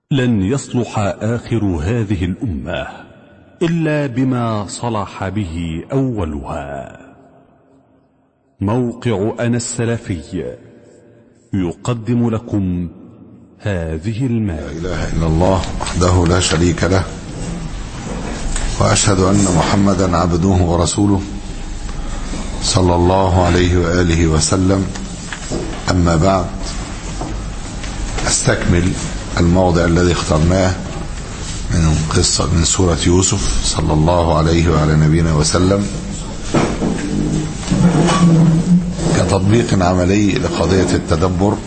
لن يصلح آخر هذه الأمة إلا بما صلح به أولها موقع أنا السلفي يقدم لكم هذه لا المادة إله إلا الله وحده لا شريك له وأشهد أن محمدا عبده ورسوله صلى الله عليه وآله وسلم أما بعد أستكمل الموضع الذي اخترناه من قصة من سورة يوسف صلى الله عليه وعلى نبينا وسلم كتطبيق عملي لقضية التدبر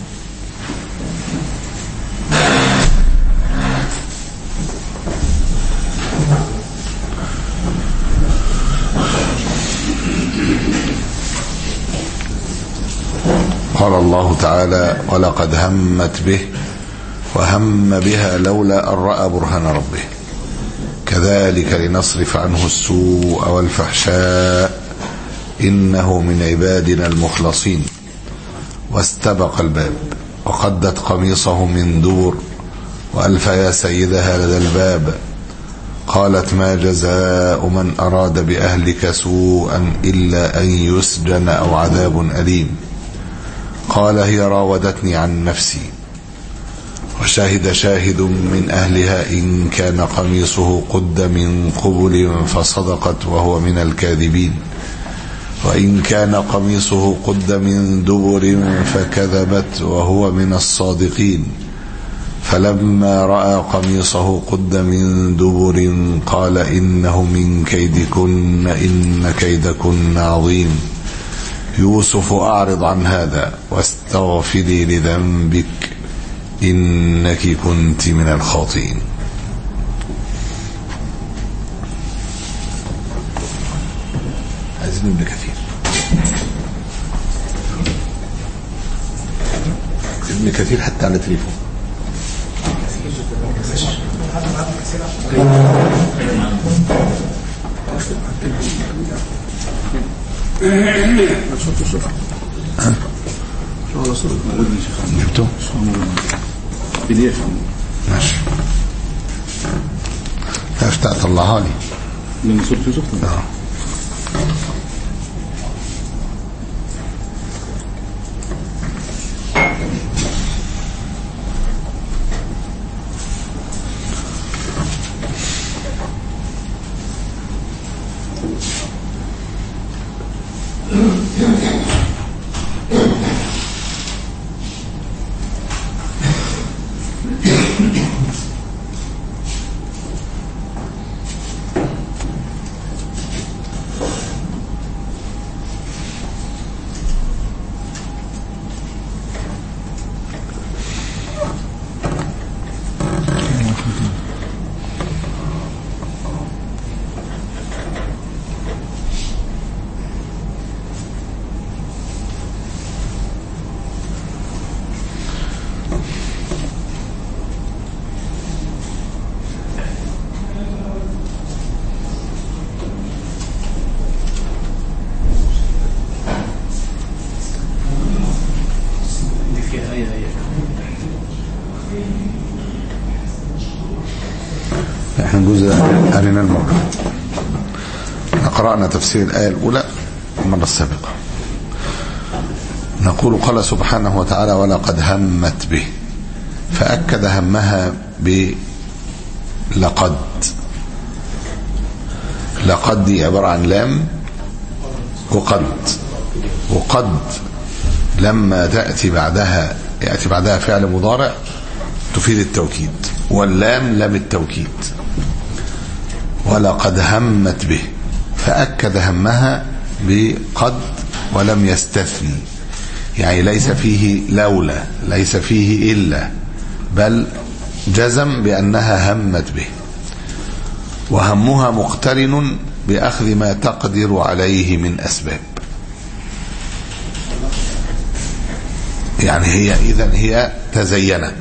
قال الله تعالى ولقد همت به وهم بها لولا أن رأى برهان ربه كذلك لنصرف عنه السوء والفحشاء إنه من عبادنا المخلصين واستبق الباب وقدت قميصه من دور وألف يا سيدها لدى الباب قالت ما جزاء من أراد بأهلك سوءا إلا أن يسجن أو عذاب أليم قال هي راودتني عن نفسي وشهد شاهد من أهلها إن كان قميصه قد من قبل فصدقت وهو من الكاذبين وإن كان قميصه قد من دبر فكذبت وهو من الصادقين فلما رأى قميصه قد من دبر قال إنه من كيدكن إن كيدكن عظيم يوسف أعرض عن هذا واستغفري لذنبك إنك كنت من الخاطئين عايزين ابن كثير ابن كثير حتى على تليفون جبته ماشي افتح طلعها لي من سورة يوسف آه. دي فيها آية آية احنا جزء قرينا المرة قرأنا تفسير الآية الأولى المرة السابقة نقول قال سبحانه وتعالى ولقد همت به فأكد همها ب لقد لقد دي عبارة عن لام وقد وقد لما تأتي بعدها يأتي بعدها فعل مضارع تفيد التوكيد واللام لام التوكيد ولقد همت به فأكد همها بقد ولم يستثني يعني ليس فيه لولا ليس فيه إلا بل جزم بأنها همت به وهمها مقترن بأخذ ما تقدر عليه من أسباب يعني هي إذن هي تزينت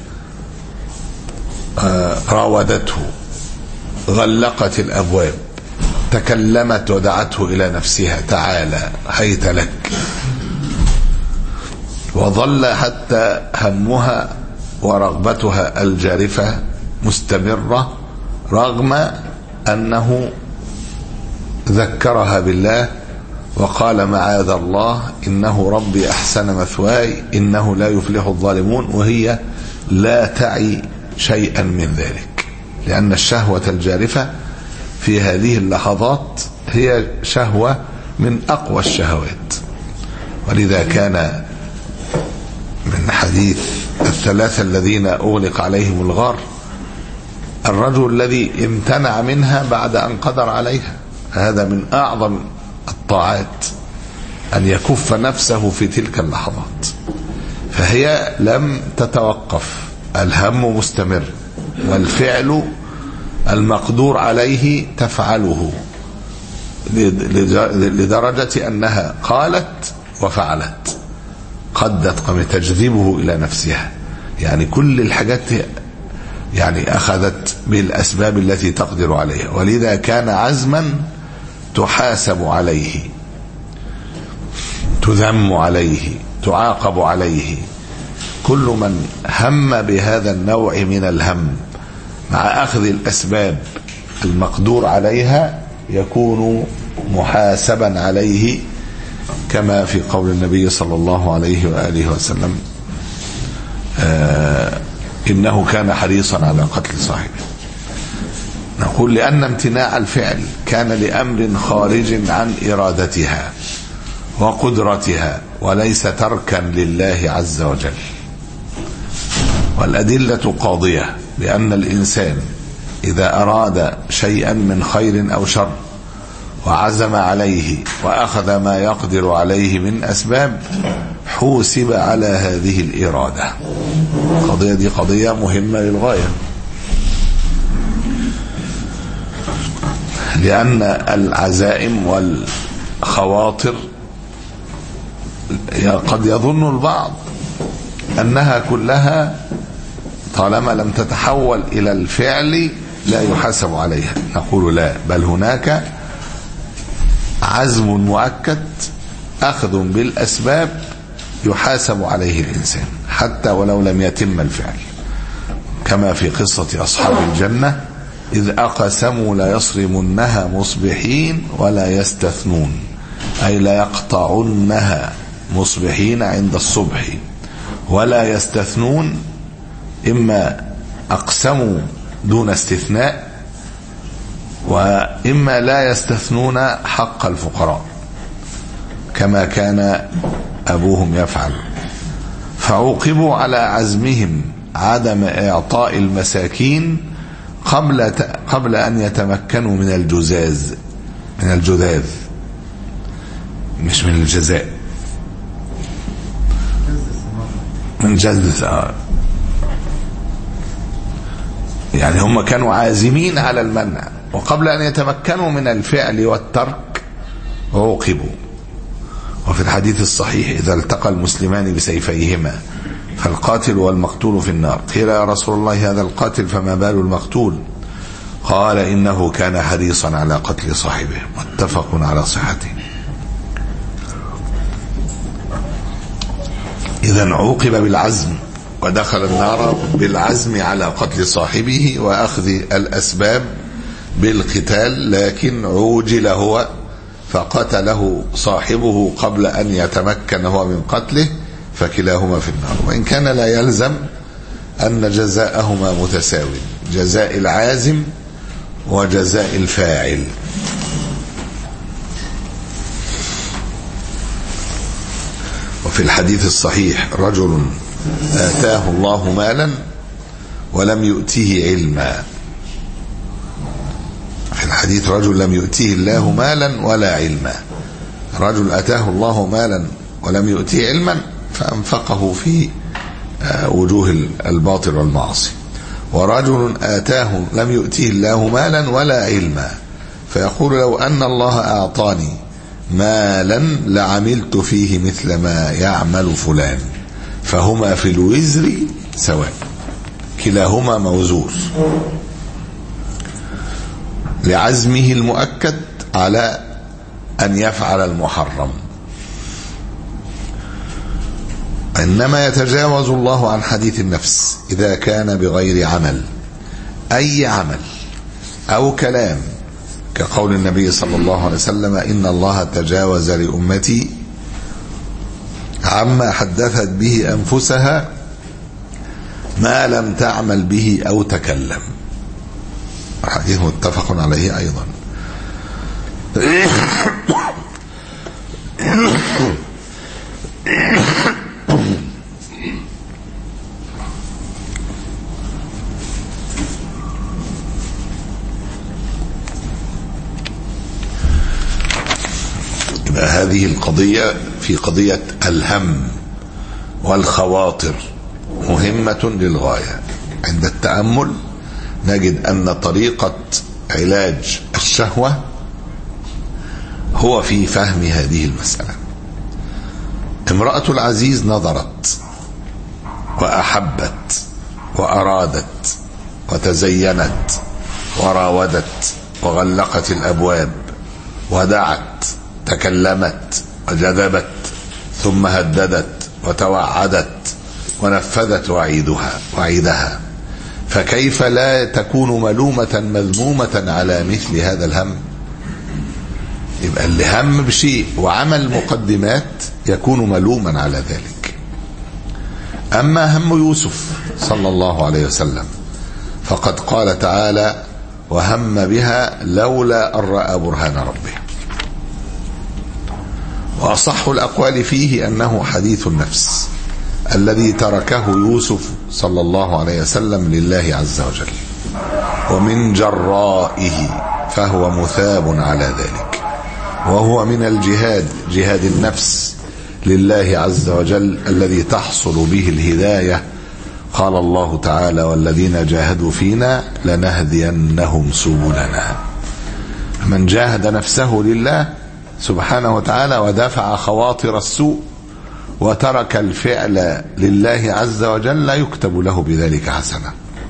آه، راودته غلقت الأبواب تكلمت ودعته إلى نفسها تعالى هيت لك وظل حتى همها ورغبتها الجارفة مستمرة رغم أنه ذكرها بالله وقال معاذ الله إنه ربي أحسن مثواي إنه لا يفلح الظالمون وهي لا تعي شيئا من ذلك لأن الشهوة الجارفة في هذه اللحظات هي شهوة من أقوى الشهوات ولذا كان من حديث الثلاثة الذين أغلق عليهم الغار الرجل الذي امتنع منها بعد أن قدر عليها هذا من أعظم الطاعات أن يكف نفسه في تلك اللحظات فهي لم تتوقف الهم مستمر والفعل المقدور عليه تفعله لدرجة أنها قالت وفعلت قدت قم تجذبه إلى نفسها يعني كل الحاجات يعني أخذت بالأسباب التي تقدر عليها ولذا كان عزما تحاسب عليه تذم عليه تعاقب عليه كل من هم بهذا النوع من الهم مع أخذ الأسباب المقدور عليها يكون محاسبا عليه كما في قول النبي صلى الله عليه وآله وسلم آه إنه كان حريصا على قتل صاحبه نقول لأن امتناع الفعل كان لأمر خارج عن إرادتها وقدرتها وليس تركا لله عز وجل والأدلة قاضية بأن الإنسان إذا أراد شيئا من خير أو شر وعزم عليه وأخذ ما يقدر عليه من أسباب حوسب على هذه الإرادة القضية دي قضية مهمة للغاية لأن العزائم والخواطر قد يظن البعض أنها كلها طالما لم تتحول إلى الفعل لا يحاسب عليها نقول لا بل هناك عزم مؤكد أخذ بالأسباب يحاسب عليه الإنسان حتى ولو لم يتم الفعل كما في قصة أصحاب الجنة إذ أقسموا لا يصرمنها مصبحين ولا يستثنون أي لا يقطعنها مصبحين عند الصبح ولا يستثنون إما أقسموا دون استثناء وإما لا يستثنون حق الفقراء كما كان أبوهم يفعل فعوقبوا على عزمهم عدم إعطاء المساكين قبل قبل أن يتمكنوا من الجزاز من الجذاذ مش من الجزاء من جذب الثمار يعني هم كانوا عازمين على المنع وقبل أن يتمكنوا من الفعل والترك عوقبوا وفي الحديث الصحيح إذا التقى المسلمان بسيفيهما فالقاتل والمقتول في النار قيل يا رسول الله هذا القاتل فما بال المقتول قال إنه كان حريصا على قتل صاحبه متفق على صحته إذا عوقب بالعزم ودخل النار بالعزم على قتل صاحبه وأخذ الأسباب بالقتال لكن عوجل هو فقتله صاحبه قبل أن يتمكن هو من قتله فكلاهما في النار وإن كان لا يلزم أن جزاءهما متساو جزاء العازم وجزاء الفاعل وفي الحديث الصحيح رجل آتاه الله مالا ولم يؤتيه علما في الحديث رجل لم يؤتيه الله مالا ولا علما رجل أتاه الله مالا ولم يؤتيه علما فأنفقه في وجوه الباطل والمعاصي ورجل آتاه لم يؤتيه الله مالا ولا علما فيقول لو أن الله أعطاني مالا لعملت فيه مثل ما يعمل فلان فهما في الوزر سواء كلاهما موزور لعزمه المؤكد على أن يفعل المحرم إنما يتجاوز الله عن حديث النفس إذا كان بغير عمل أي عمل أو كلام كقول النبي صلى الله عليه وسلم إن الله تجاوز لأمتي عما حدثت به أنفسها ما لم تعمل به أو تكلم حديث متفق عليه أيضا يبقى هذه القضية في قضية الهم والخواطر مهمة للغاية عند التأمل نجد أن طريقة علاج الشهوة هو في فهم هذه المسألة امرأة العزيز نظرت وأحبت وأرادت وتزينت وراودت وغلقت الأبواب ودعت تكلمت وجذبت ثم هددت وتوعدت ونفذت وعيدها وعيدها فكيف لا تكون ملومة مذمومة على مثل هذا الهم يبقى اللي هم بشيء وعمل مقدمات يكون ملوما على ذلك أما هم يوسف صلى الله عليه وسلم فقد قال تعالى وهم بها لولا أن رأى برهان ربه وأصح الأقوال فيه أنه حديث النفس الذي تركه يوسف صلى الله عليه وسلم لله عز وجل ومن جرائه فهو مثاب على ذلك وهو من الجهاد جهاد النفس لله عز وجل الذي تحصل به الهداية قال الله تعالى والذين جاهدوا فينا لنهدينهم سبلنا من جاهد نفسه لله سبحانه وتعالى ودفع خواطر السوء وترك الفعل لله عز وجل لا يكتب له بذلك حسنه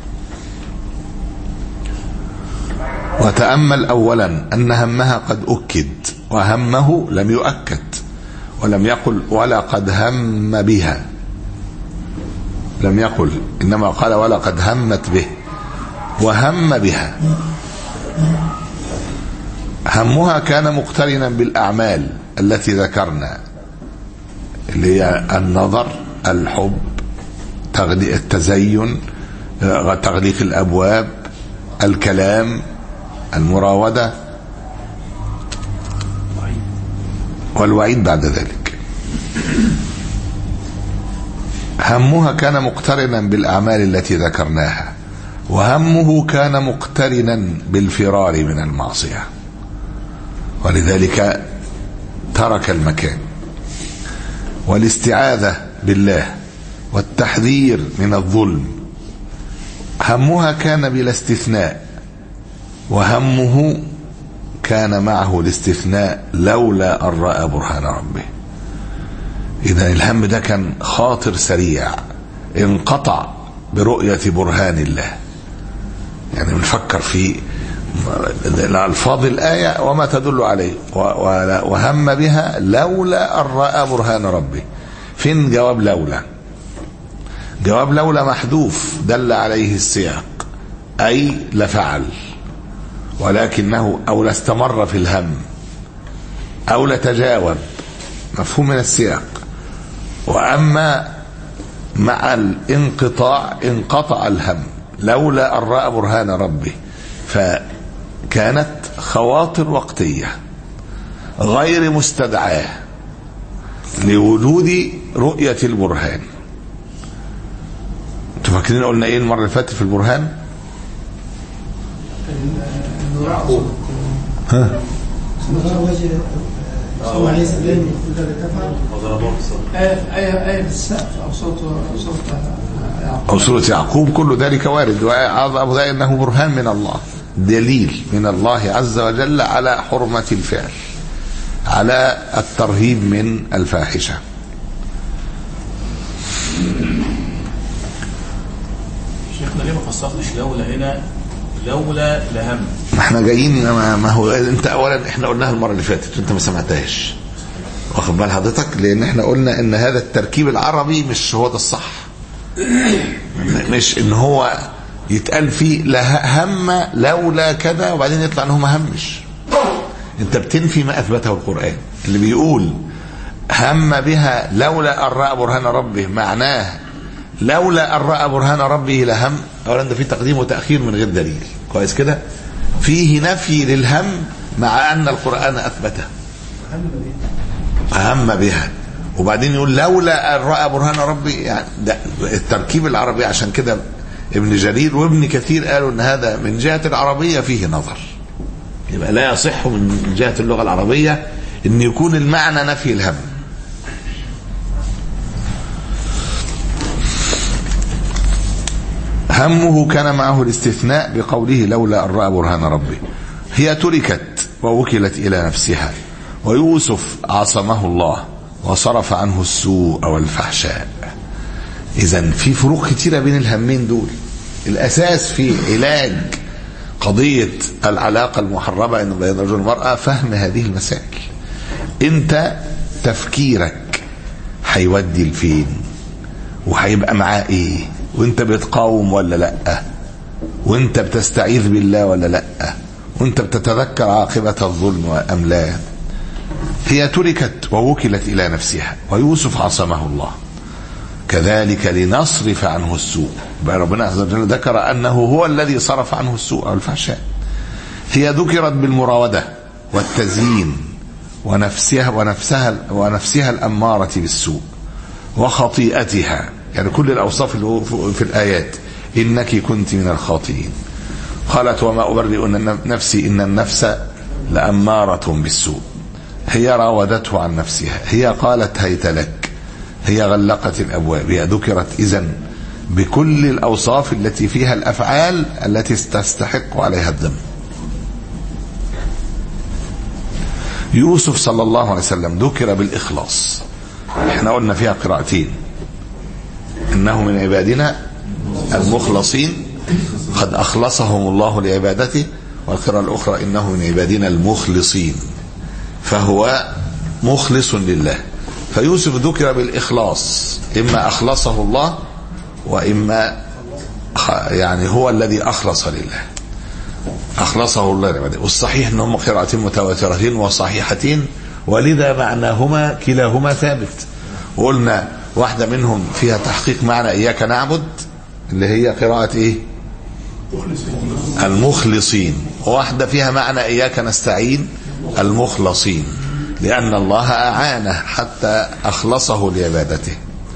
وتأمل أولا أن همها قد أكد وهمه لم يؤكد ولم يقل ولقد هم بها لم يقل إنما قال ولقد همت به وهم بها همها كان مقترنا بالأعمال التي ذكرنا اللي هي النظر الحب التزين تغليق الأبواب الكلام المراودة والوعيد بعد ذلك همها كان مقترنا بالأعمال التي ذكرناها وهمه كان مقترنا بالفرار من المعصية ولذلك ترك المكان والاستعاذة بالله والتحذير من الظلم همها كان بلا استثناء وهمه كان معه الاستثناء لولا أن رأى برهان ربه إذا الهم ده كان خاطر سريع انقطع برؤية برهان الله يعني بنفكر في الألفاظ الآية وما تدل عليه وهم بها لولا أن رأى برهان ربه فين جواب لولا جواب لولا محذوف دل عليه السياق أي لفعل ولكنه أو لاستمر في الهم أو لتجاوب مفهوم من السياق وأما مع الانقطاع انقطع الهم لولا أن رأى برهان ربه فكانت خواطر وقتية غير مستدعاه لوجود رؤية البرهان انتوا فاكرين قلنا ايه المرة اللي فاتت في البرهان؟ ها آية آية السقف أو صوت صوت أو سورة يعقوب كل ذلك وارد وأبو ذلك أنه برهان من الله دليل من الله عز وجل على حرمة الفعل على الترهيب من الفاحشة شيخنا ليه ما فسرتش لولا هنا لولا لهم ما احنا جايين ما, ما هو انت اولا احنا قلناها المره اللي فاتت انت ما سمعتهاش واخد بال حضرتك لان احنا قلنا ان هذا التركيب العربي مش هو ده الصح م- مش ان هو يتقال فيه لا هم لولا كذا وبعدين يطلع ان هو ما همش انت بتنفي ما اثبته القران اللي بيقول هم بها لولا ان راى برهان ربه معناه لولا ان راى برهان ربه لهم اولا ده في تقديم وتاخير من غير دليل كويس كده فيه نفي للهم مع ان القران اثبته هم بها وبعدين يقول لولا ان راى برهان ربي يعني ده التركيب العربي عشان كده ابن جرير وابن كثير قالوا ان هذا من جهه العربيه فيه نظر يبقى لا يصح من جهه اللغه العربيه ان يكون المعنى نفي الهم همه كان معه الاستثناء بقوله لولا ان راى برهان ربه هي تركت ووكلت الى نفسها ويوسف عصمه الله وصرف عنه السوء والفحشاء اذا في فروق كتيره بين الهمين دول الاساس في علاج قضيه العلاقه المحرمه ان بين الرجل والمراه فهم هذه المسائل انت تفكيرك هيودي لفين وهيبقى معاه ايه وانت بتقاوم ولا لا وانت بتستعيذ بالله ولا لا وانت بتتذكر عاقبه الظلم ام لا هي تركت ووكلت الى نفسها ويوسف عصمه الله كذلك لنصرف عنه السوء بقى ربنا عز وجل ذكر انه هو الذي صرف عنه السوء والفحشاء هي ذكرت بالمراوده والتزيين ونفسها ونفسها ونفسها الاماره بالسوء وخطيئتها يعني كل الاوصاف اللي هو في الايات انك كنت من الخاطئين قالت وما ابرئ نفسي ان النفس لاماره بالسوء هي راودته عن نفسها هي قالت هيت لك هي غلقت الابواب هي ذكرت اذا بكل الاوصاف التي فيها الافعال التي تستحق عليها الذم يوسف صلى الله عليه وسلم ذكر بالاخلاص احنا قلنا فيها قراءتين انه من عبادنا المخلصين قد اخلصهم الله لعبادته والقراءه الاخرى انه من عبادنا المخلصين فهو مخلص لله فيوسف ذكر بالإخلاص إما أخلصه الله وإما يعني هو الذي أخلص لله أخلصه الله لعباده والصحيح أنهم قراءتين متواترتين وصحيحتين ولذا معناهما كلاهما ثابت وقلنا واحدة منهم فيها تحقيق معنى إياك نعبد اللي هي قراءة إيه المخلصين وواحدة فيها معنى إياك نستعين المخلصين لأن الله أعانه حتى أخلصه لعبادته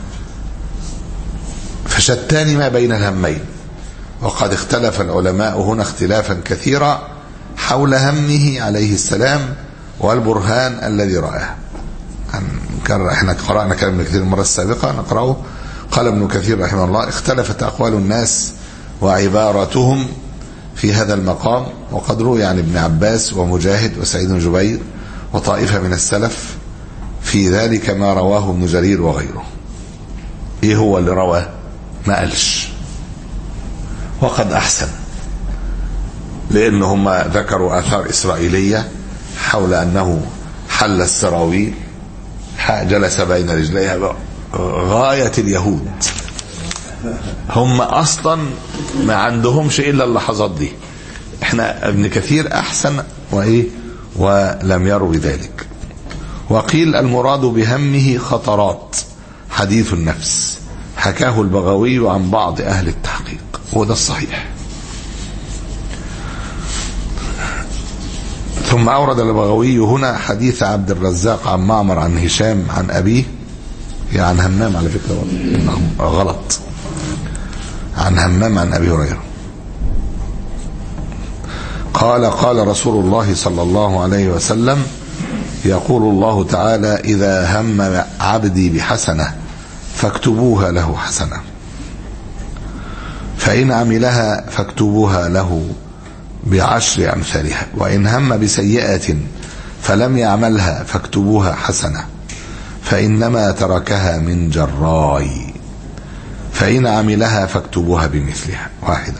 فشتان ما بين الهمين وقد اختلف العلماء هنا اختلافا كثيرا حول همه عليه السلام والبرهان الذي رآه احنا قرأنا كلام ابن كثير المرة السابقة نقرأه قال ابن كثير رحمه الله اختلفت أقوال الناس وعبارتهم في هذا المقام وقد روي عن ابن عباس ومجاهد وسعيد بن جبير وطائفة من السلف في ذلك ما رواه ابن جرير وغيره ايه هو اللي رواه ما قالش وقد احسن لان هم ذكروا اثار اسرائيليه حول انه حل السراويل جلس بين رجليها غايه اليهود هم اصلا ما عندهمش الا اللحظات دي احنا ابن كثير احسن وايه ولم يروي ذلك وقيل المراد بهمه خطرات حديث النفس حكاه البغوي عن بعض اهل التحقيق وده الصحيح ثم اورد البغوي هنا حديث عبد الرزاق عن معمر عن هشام عن ابيه يعني عن همام على فكره غلط عن همام عن ابي هريره قال قال رسول الله صلى الله عليه وسلم يقول الله تعالى إذا هم عبدي بحسنة فاكتبوها له حسنة فإن عملها فاكتبوها له بعشر أمثالها وإن هم بسيئة فلم يعملها فاكتبوها حسنة فإنما تركها من جراي فإن عملها فاكتبوها بمثلها واحدا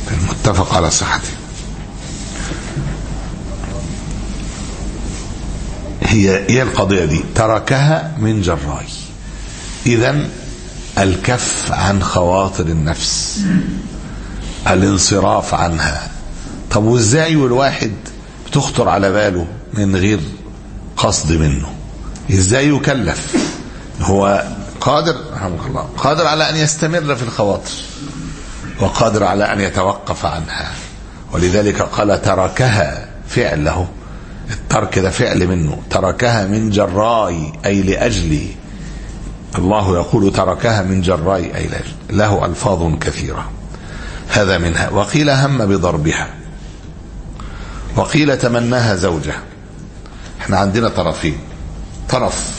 المتفق على صحته هي هي القضية دي تركها من جراي إذا الكف عن خواطر النفس الانصراف عنها طب وازاي والواحد بتخطر على باله من غير قصد منه ازاي يكلف هو قادر رحمه الله قادر على ان يستمر في الخواطر وقادر على ان يتوقف عنها ولذلك قال تركها فعله الترك ده فعل منه تركها من جراي اي لاجلي الله يقول تركها من جراي اي لاجل له الفاظ كثيره هذا منها وقيل هم بضربها وقيل تمناها زوجه احنا عندنا طرفين طرف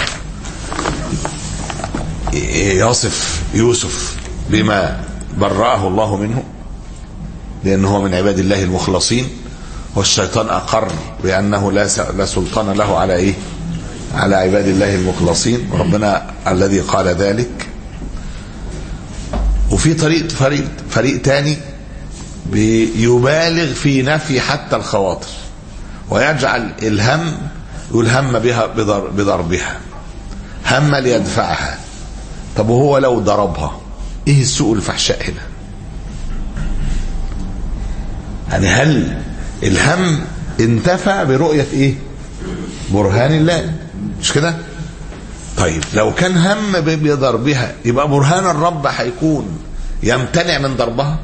يصف يوسف بما برأه الله منه لأنه هو من عباد الله المخلصين والشيطان أقر بأنه لا لا سلطان له على إيه؟ على عباد الله المخلصين ربنا الذي قال ذلك وفي طريق فريق فريق تاني بيبالغ في نفي حتى الخواطر ويجعل الهم يقول هم بها بضر بضربها هم ليدفعها طب وهو لو ضربها ايه السوء الفحشاء هنا يعني هل الهم انتفع برؤية ايه برهان الله مش كده طيب لو كان هم بضربها يبقى برهان الرب هيكون يمتنع من ضربها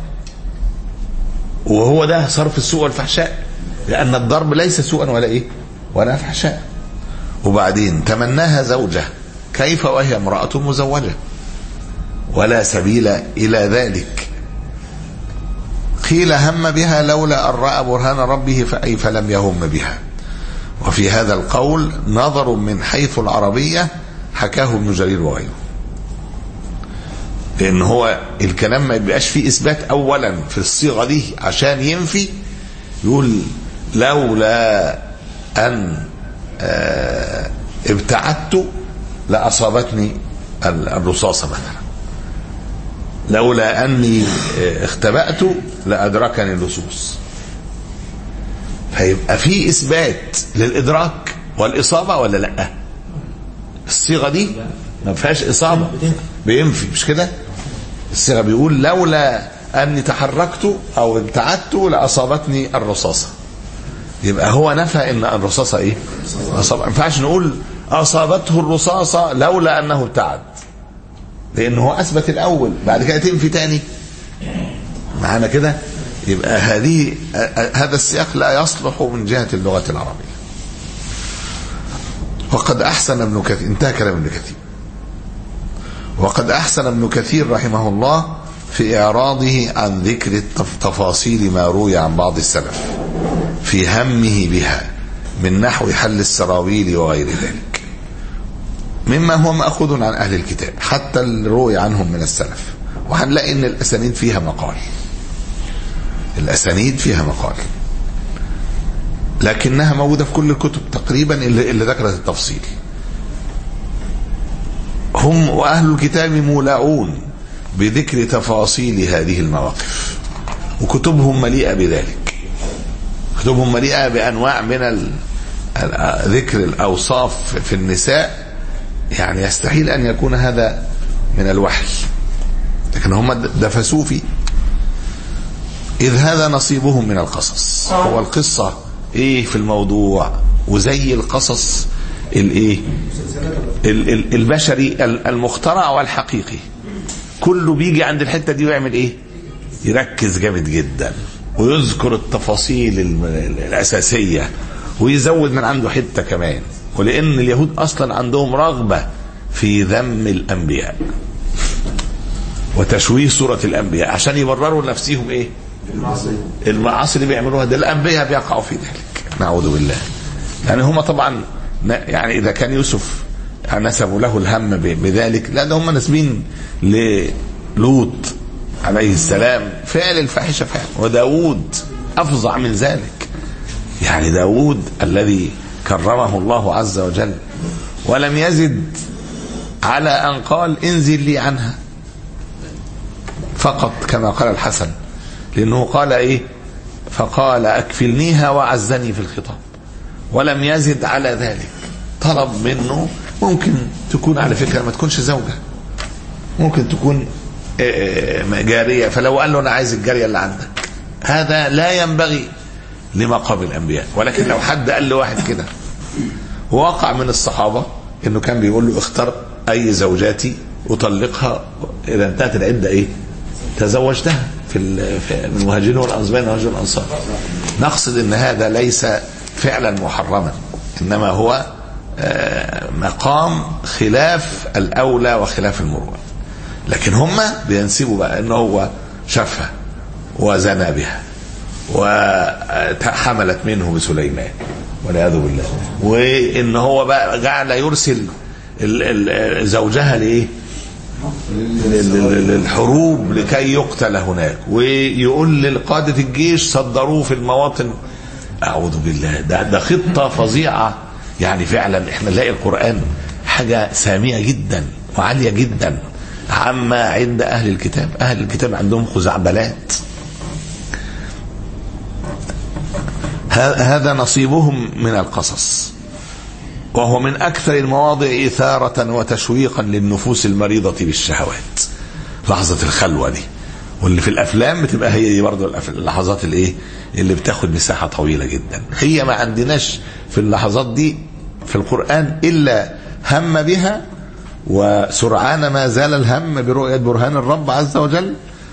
وهو ده صرف السوء والفحشاء لأن الضرب ليس سوءا ولا إيه ولا فحشاء وبعدين تمناها زوجة كيف وهي امرأة مزوجة ولا سبيل إلى ذلك قيل هم بها لولا أن رأى برهان ربه فأي فلم يهم بها وفي هذا القول نظر من حيث العربية حكاه ابن جرير وغيره لأن هو الكلام ما يبقاش فيه إثبات أولا في الصيغة دي عشان ينفي يقول لولا أن ابتعدت لأصابتني الرصاصة مثلا لولا أني اختبأت لأدركني اللصوص فيبقى في إثبات للإدراك والإصابة ولا لأ الصيغة دي ما فيهاش إصابة بينفي مش كده الصيغة بيقول لولا أني تحركت أو ابتعدت لأصابتني الرصاصة يبقى هو نفى ان الرصاصه ايه؟ أصاب... ما ينفعش نقول اصابته الرصاصه لولا انه ابتعد. لان هو اثبت الاول بعد كده تنفي تاني. معانا كده؟ يبقى هذه هذا السياق لا يصلح من جهه اللغه العربيه. وقد احسن ابن كثير انتهى كلام ابن كثير. وقد احسن ابن كثير رحمه الله في اعراضه عن ذكر تفاصيل ما روي عن بعض السلف. في همه بها من نحو حل السراويل وغير ذلك مما هو مأخوذ عن أهل الكتاب حتى الروي عنهم من السلف وهنلاقي ان الأسانيد فيها مقال الأسانيد فيها مقال لكنها موجودة في كل الكتب تقريبا اللي, اللي ذكرت التفصيل هم وأهل الكتاب مولعون بذكر تفاصيل هذه المواقف وكتبهم مليئة بذلك كتبهم مليئة بأنواع من ذكر الأوصاف في النساء يعني يستحيل أن يكون هذا من الوحي لكن هم دفسوه فيه إذ هذا نصيبهم من القصص هو القصة إيه في الموضوع وزي القصص الإيه البشري المخترع والحقيقي كله بيجي عند الحتة دي ويعمل إيه يركز جامد جدا ويذكر التفاصيل الأساسية ويزود من عنده حتة كمان ولأن اليهود أصلا عندهم رغبة في ذم الأنبياء وتشويه صورة الأنبياء عشان يبرروا لنفسهم إيه المعاصي اللي بيعملوها ده الأنبياء بيقعوا في ذلك نعوذ بالله يعني هم طبعا يعني إذا كان يوسف نسبوا له الهم بذلك لا ده هم نسبين للوط عليه السلام فعل الفاحشة فعل وداود أفظع من ذلك يعني داود الذي كرمه الله عز وجل ولم يزد على أن قال انزل لي عنها فقط كما قال الحسن لأنه قال إيه فقال أكفلنيها وعزني في الخطاب ولم يزد على ذلك طلب منه ممكن تكون على فكره ما تكونش زوجه ممكن تكون آه، آه، جاريه فلو قال له انا عايز الجاريه اللي عندك هذا لا ينبغي لمقام الانبياء ولكن لو حد قال لواحد كده وقع من الصحابه انه كان بيقول له اختر اي زوجاتي اطلقها اذا انتهت العده ايه؟ تزوجتها في ال- في من المهاجرين والانصار المهاجرين والانصار نقصد ان هذا ليس فعلا محرما انما هو آه، مقام خلاف الاولى وخلاف المروءه لكن هم بينسبوا بقى ان هو شافها وزنى بها وحملت منه بسليمان والعياذ بالله وان هو بقى جعل يرسل ال- ال- زوجها لايه؟ لل- لل- للحروب لكي يقتل هناك ويقول لقادة الجيش صدروه في المواطن أعوذ بالله ده, ده خطة فظيعة يعني فعلا احنا نلاقي القرآن حاجة سامية جدا وعالية جدا عما عند أهل الكتاب أهل الكتاب عندهم خزعبلات ه- هذا نصيبهم من القصص وهو من أكثر المواضع إثارة وتشويقا للنفوس المريضة بالشهوات لحظة الخلوة دي واللي في الأفلام بتبقى هي دي برضه الأف- اللحظات الإيه اللي بتاخد مساحة طويلة جدا هي ما عندناش في اللحظات دي في القرآن إلا هم بها وسرعان ما زال الهم برؤية برهان الرب عز وجل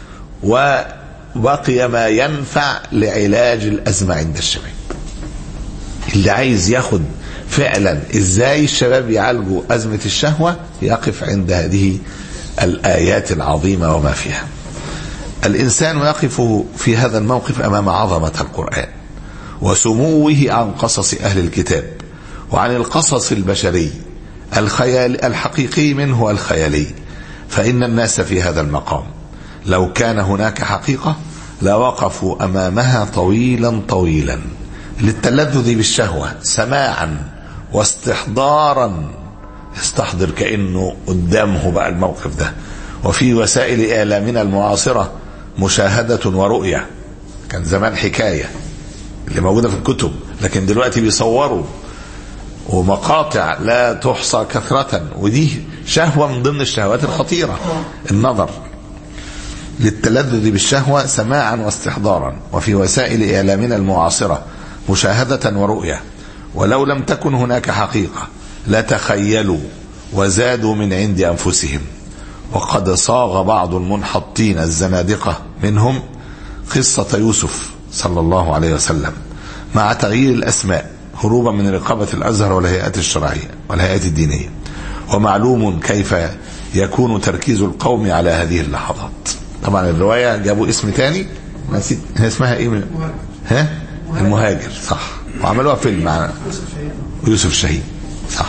وبقي ما ينفع لعلاج الأزمة عند الشباب اللي عايز ياخد فعلا ازاي الشباب يعالجوا ازمه الشهوه يقف عند هذه الايات العظيمه وما فيها. الانسان يقف في هذا الموقف امام عظمه القران وسموه عن قصص اهل الكتاب وعن القصص البشري الخيال الحقيقي منه والخيالي فان الناس في هذا المقام لو كان هناك حقيقه لوقفوا امامها طويلا طويلا للتلذذ بالشهوه سماعا واستحضارا يستحضر كانه قدامه بقى الموقف ده وفي وسائل اعلامنا المعاصره مشاهده ورؤيه كان زمان حكايه اللي موجوده في الكتب لكن دلوقتي بيصوروا ومقاطع لا تحصى كثرة ودي شهوة من ضمن الشهوات الخطيرة النظر للتلذذ بالشهوة سماعا واستحضارا وفي وسائل إعلامنا المعاصرة مشاهدة ورؤية ولو لم تكن هناك حقيقة لتخيلوا وزادوا من عند أنفسهم وقد صاغ بعض المنحطين الزنادقة منهم قصة يوسف صلى الله عليه وسلم مع تغيير الأسماء هروبا من رقابة الأزهر والهيئات الشرعية والهيئات الدينية ومعلوم كيف يكون تركيز القوم على هذه اللحظات طبعا الرواية جابوا اسم تاني نسيت هي اسمها ايه من ها المهاجر صح وعملوها فيلم مع يوسف شهيد صح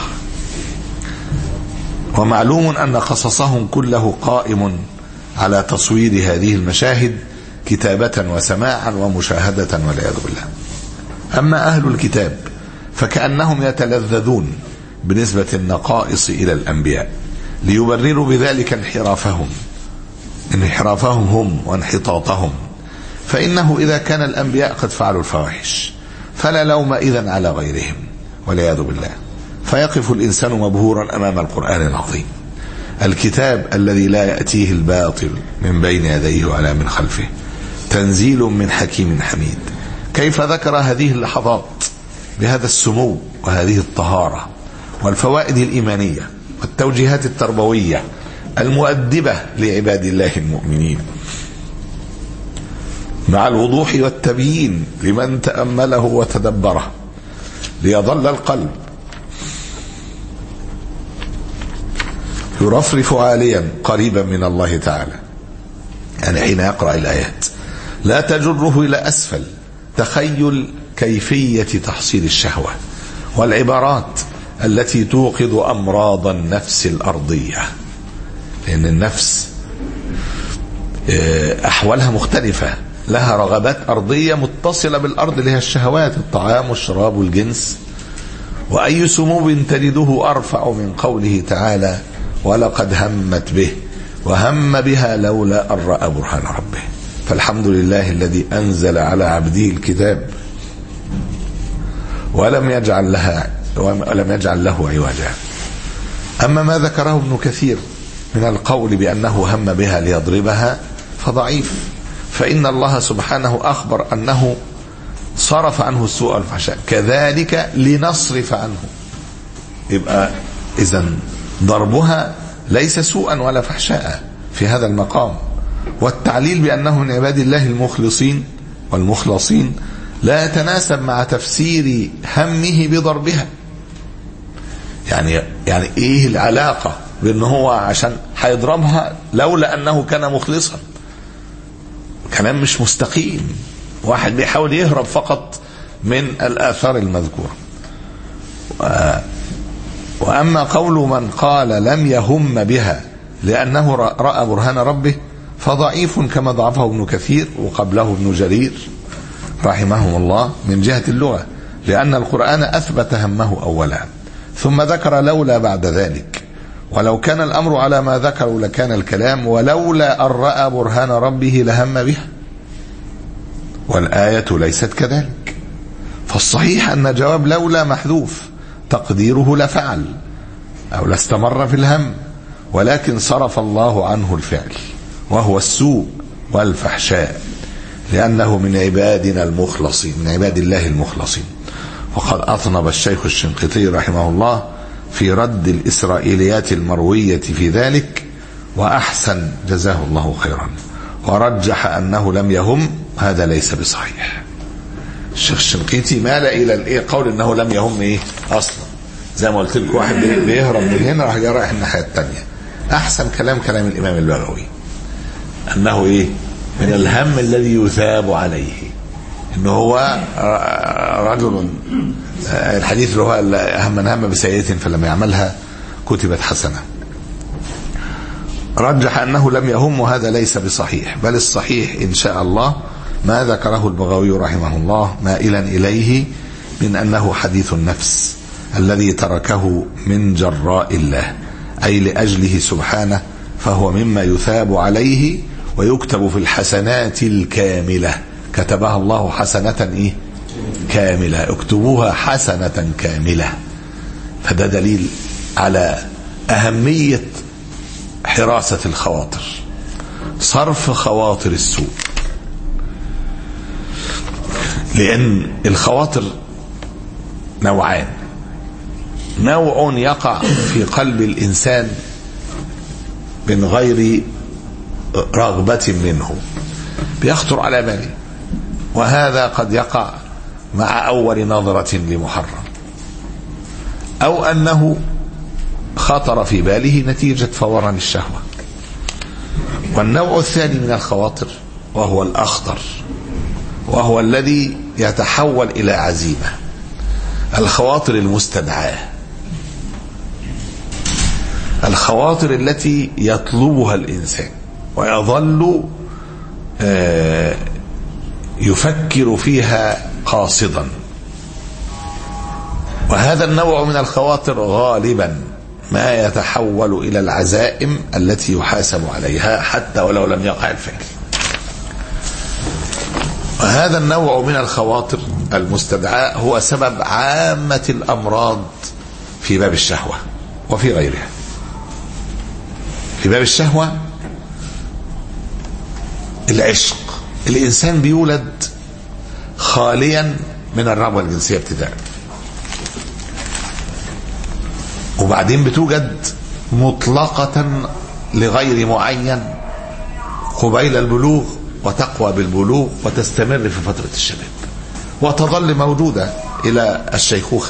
ومعلوم أن قصصهم كله قائم على تصوير هذه المشاهد كتابة وسماعا ومشاهدة والعياذ بالله أما أهل الكتاب فكأنهم يتلذذون بنسبة النقائص إلى الأنبياء ليبرروا بذلك انحرافهم انحرافهم هم وانحطاطهم فإنه إذا كان الأنبياء قد فعلوا الفواحش فلا لوم إذا على غيرهم والعياذ بالله فيقف الإنسان مبهورا أمام القرآن العظيم الكتاب الذي لا يأتيه الباطل من بين يديه ولا من خلفه تنزيل من حكيم حميد كيف ذكر هذه اللحظات بهذا السمو وهذه الطهارة والفوائد الإيمانية والتوجيهات التربوية المؤدبة لعباد الله المؤمنين مع الوضوح والتبيين لمن تأمله وتدبره ليظل القلب يرفرف عاليا قريبا من الله تعالى يعني حين يقرأ الآيات لا تجره إلى أسفل تخيل كيفية تحصيل الشهوة والعبارات التي توقظ أمراض النفس الأرضية لأن النفس أحوالها مختلفة لها رغبات أرضية متصلة بالأرض اللي هي الشهوات الطعام والشراب والجنس وأي سمو تجده أرفع من قوله تعالى ولقد همت به وهم بها لولا أن رأى برهان ربه فالحمد لله الذي أنزل على عبده الكتاب ولم يجعل لها ولم يجعل له عوجا أما ما ذكره ابن كثير من القول بأنه هم بها ليضربها فضعيف فإن الله سبحانه أخبر أنه صرف عنه السوء والفحشاء كذلك لنصرف عنه يبقى إذا ضربها ليس سوءا ولا فحشاء في هذا المقام والتعليل بأنه من عباد الله المخلصين والمخلصين لا يتناسب مع تفسير همه بضربها يعني يعني ايه العلاقة بان هو عشان هيضربها لولا انه كان مخلصا كلام مش مستقيم واحد بيحاول يهرب فقط من الاثار المذكوره و- واما قول من قال لم يهم بها لانه رأ- راى برهان ربه فضعيف كما ضعفه ابن كثير وقبله ابن جرير رحمهم الله من جهه اللغه لان القران اثبت همه اولا ثم ذكر لولا بعد ذلك ولو كان الامر على ما ذكروا لكان الكلام ولولا ان راى برهان ربه لهم بها والايه ليست كذلك فالصحيح ان جواب لولا محذوف تقديره لفعل او لاستمر في الهم ولكن صرف الله عنه الفعل وهو السوء والفحشاء لانه من عبادنا المخلصين من عباد الله المخلصين وقد اطنب الشيخ الشنقيطي رحمه الله في رد الاسرائيليات المرويه في ذلك واحسن جزاه الله خيرا ورجح انه لم يهم هذا ليس بصحيح الشيخ الشنقيطي مال الى الايه قول انه لم يهم ايه اصلا زي ما قلت لكم واحد بي- بيهرب من هنا راح جاي رايح الناحيه الثانيه احسن كلام كلام الامام البغوي انه ايه من الهم الذي يثاب عليه انه هو ر- رجل آه، الحديث اللي هو هم من هم بسيئة فلم يعملها كتبت حسنه رجح انه لم يهم هذا ليس بصحيح بل الصحيح ان شاء الله ما ذكره البغوي رحمه الله مائلا اليه من انه حديث النفس الذي تركه من جراء الله اي لاجله سبحانه فهو مما يثاب عليه ويكتب في الحسنات الكامله كتبها الله حسنه ايه كامله اكتبوها حسنه كامله فده دليل على اهميه حراسة الخواطر صرف خواطر السوء لأن الخواطر نوعان نوع يقع في قلب الإنسان من غير رغبة منه بيخطر على باله وهذا قد يقع مع أول نظرة لمحرم أو أنه خطر في باله نتيجة فوران الشهوة والنوع الثاني من الخواطر وهو الأخطر وهو الذي يتحول إلى عزيمة الخواطر المستدعاة الخواطر التي يطلبها الإنسان ويظل آه، يفكر فيها قاصدا وهذا النوع من الخواطر غالبا ما يتحول الى العزائم التي يحاسب عليها حتى ولو لم يقع الفعل وهذا النوع من الخواطر المستدعاء هو سبب عامة الأمراض في باب الشهوة وفي غيرها في باب الشهوة العشق الإنسان بيولد خاليا من الرغبة الجنسية ابتداء وبعدين بتوجد مطلقة لغير معين قبيل البلوغ وتقوى بالبلوغ وتستمر في فترة الشباب وتظل موجودة إلى الشيخوخة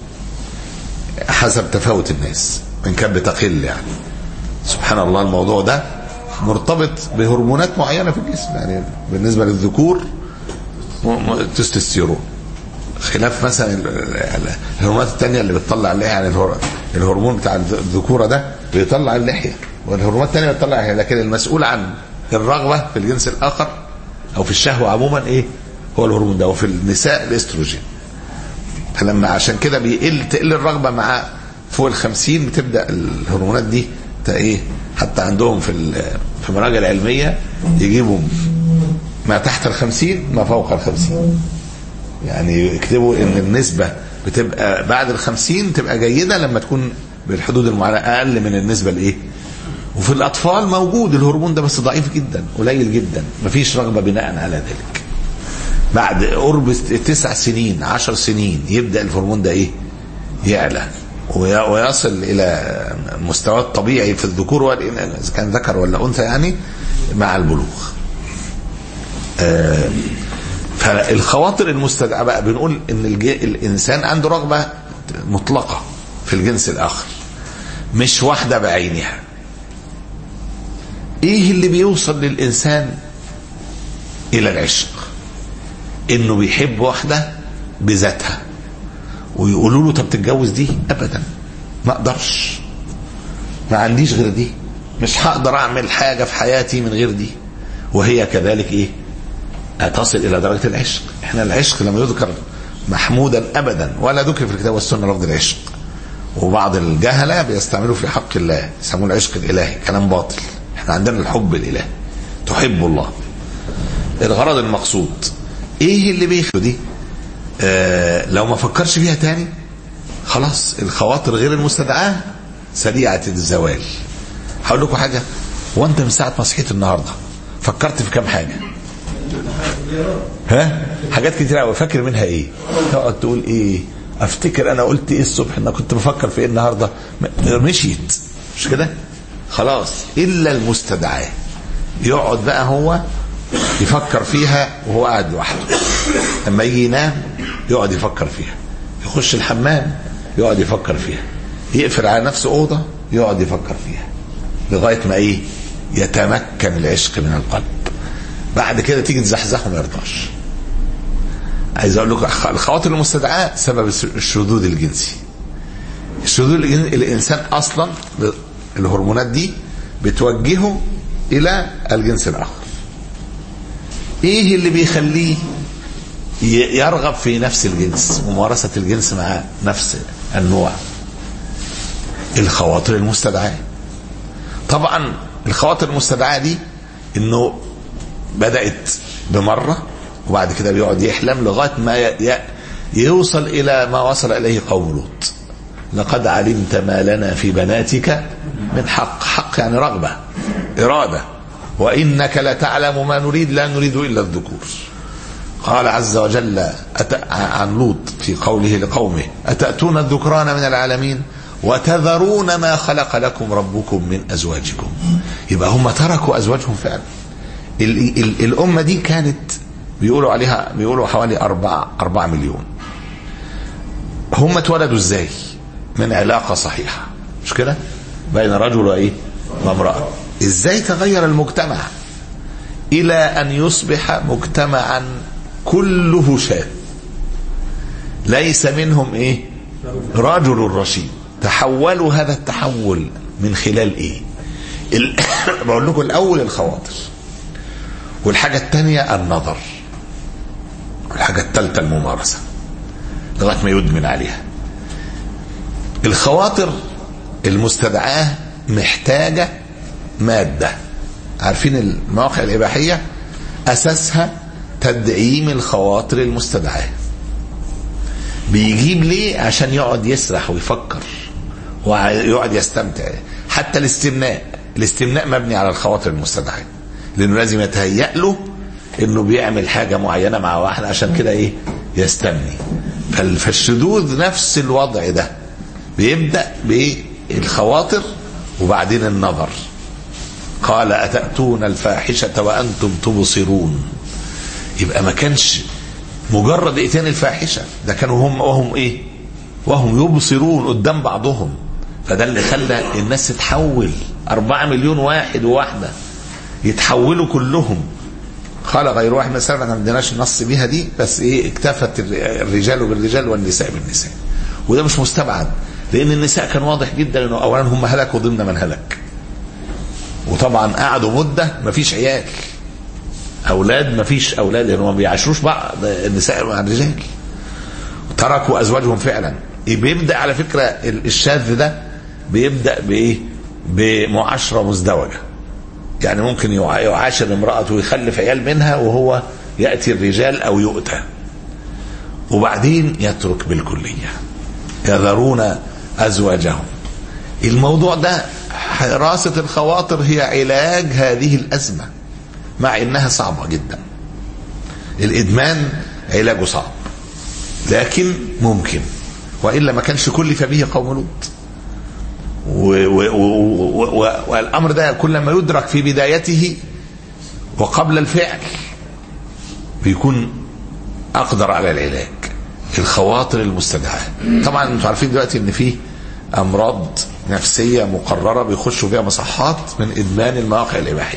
حسب تفاوت الناس من كان بتقل يعني سبحان الله الموضوع ده مرتبط بهرمونات معينة في الجسم يعني بالنسبة للذكور م- م- تستوستيرون خلاف مثلا ال- ال- الهرمونات التانية اللي بتطلع اللحية يعني الهر- الهرمون بتاع الذكورة ده بيطلع اللحية والهرمونات التانية بتطلع اللحية لكن المسؤول عن الرغبة في الجنس الآخر أو في الشهوة عموما إيه هو الهرمون ده وفي النساء الاستروجين فلما عشان كده بيقل تقل الرغبة مع فوق الخمسين بتبدأ الهرمونات دي ت- ايه حتى عندهم في ال- في المراجع العلمية يجيبوا ما تحت الخمسين ما فوق الخمسين يعني يكتبوا ان النسبة بتبقى بعد الخمسين تبقى جيدة لما تكون بالحدود المعينة أقل من النسبة لإيه وفي الأطفال موجود الهرمون ده بس ضعيف جدا قليل جدا مفيش رغبة بناء على ذلك بعد قرب تسع سنين عشر سنين يبدأ الهرمون ده إيه يعلى وي- ويصل إلى المستوى الطبيعي في الذكور والإناث إذا كان ذكر ولا أنثى يعني مع البلوغ فالخواطر المستدعى بقى بنقول ان الج... الانسان عنده رغبه مطلقه في الجنس الاخر مش واحده بعينها ايه اللي بيوصل للانسان الى العشق انه بيحب واحده بذاتها ويقولوا له طب تتجوز دي ابدا ما اقدرش ما عنديش غير دي مش هقدر اعمل حاجه في حياتي من غير دي وهي كذلك ايه تصل الى درجه العشق احنا العشق لما يذكر محمودا ابدا ولا ذكر في الكتاب والسنه لفظ العشق وبعض الجهله بيستعملوا في حق الله يسموه العشق الالهي كلام باطل احنا عندنا الحب الالهي تحب الله الغرض المقصود ايه اللي بيخلو دي آه لو ما فكرش فيها تاني خلاص الخواطر غير المستدعاه سريعه الزوال هقول لكم حاجه وانت من ساعه ما صحيت النهارده فكرت في كام حاجه ها حاجات كتير قوي فاكر منها ايه تقعد تقول ايه افتكر انا قلت ايه الصبح انا كنت بفكر في ايه النهارده م- مشيت مش كده خلاص الا المستدعاه يقعد بقى هو يفكر فيها وهو قاعد لوحده لما يجي ينام يقعد يفكر فيها يخش الحمام يقعد يفكر فيها يقفل على نفسه اوضه يقعد يفكر فيها لغايه ما ايه يتمكن العشق من القلب بعد كده تيجي تزحزحه ما يرضاش عايز اقول لكم الخواطر المستدعاه سبب الشذوذ الجنسي الشذوذ الجنسي الانسان اصلا ب- الهرمونات دي بتوجهه الى الجنس الاخر ايه اللي بيخليه ي- يرغب في نفس الجنس ممارسة الجنس مع نفس النوع الخواطر المستدعاه طبعا الخواطر المستدعاه دي انه بدأت بمرة وبعد كده بيقعد يحلم لغاية ما ي- ي- يوصل إلى ما وصل إليه قوم لوط لقد علمت ما لنا في بناتك من حق حق يعني رغبة إرادة وإنك لتعلم ما نريد لا نريد إلا الذكور قال عز وجل أت... عن لوط في قوله لقومه أتأتون الذكران من العالمين وتذرون ما خلق لكم ربكم من أزواجكم يبقى هم تركوا أزواجهم فعلا ال... ال... الأمة دي كانت بيقولوا عليها بيقولوا حوالي أربعة أربعة مليون هم اتولدوا ازاي من علاقة صحيحة مش كده بين رجل وايه وامرأة ازاي تغير المجتمع الى ان يصبح مجتمعا كله شاذ ليس منهم ايه رجل رشيد تحولوا هذا التحول من خلال ايه ال... بقول لكم الاول الخواطر والحاجة الثانية النظر والحاجة الثالثة الممارسة لغاية ما يدمن عليها الخواطر المستدعاة محتاجة مادة عارفين المواقع الإباحية أساسها تدعيم الخواطر المستدعاة بيجيب ليه عشان يقعد يسرح ويفكر ويقعد يستمتع حتى الاستمناء الاستمناء مبني على الخواطر المستدعاة لانه لازم يتهيأ له انه بيعمل حاجة معينة مع واحد عشان كده ايه يستمني فال- فالشذوذ نفس الوضع ده بيبدأ بالخواطر وبعدين النظر قال أتأتون الفاحشة وأنتم تبصرون يبقى ما كانش مجرد ائتان الفاحشة ده كانوا هم وهم ايه وهم يبصرون قدام بعضهم فده اللي خلى الناس تتحول أربعة مليون واحد وواحدة يتحولوا كلهم قال غير واحد من السلف ما عندناش نص بيها دي بس ايه اكتفت الرجال بالرجال والنساء بالنساء وده مش مستبعد لان النساء كان واضح جدا انه اولا هم هلكوا ضمن من هلك وطبعا قعدوا مده ما فيش عيال اولاد ما فيش اولاد لان ما بيعاشروش بعض النساء مع الرجال تركوا ازواجهم فعلا بيبدا على فكره الشاذ ده بيبدا بايه بمعاشره مزدوجه يعني ممكن يع- يعاشر امرأته ويخلف عيال منها وهو يأتي الرجال أو يؤتى وبعدين يترك بالكلية يذرون أزواجهم الموضوع ده حراسة الخواطر هي علاج هذه الأزمة مع إنها صعبة جدا الإدمان علاجه صعب لكن ممكن وإلا ما كانش كلف به قوم لوط و- و- و- و- والأمر ده كلما يدرك في بدايته وقبل الفعل بيكون أقدر على العلاج الخواطر المستدعاة طبعا انتوا عارفين دلوقتي ان في امراض نفسيه مقرره بيخشوا فيها مصحات من ادمان المواقع الاباحيه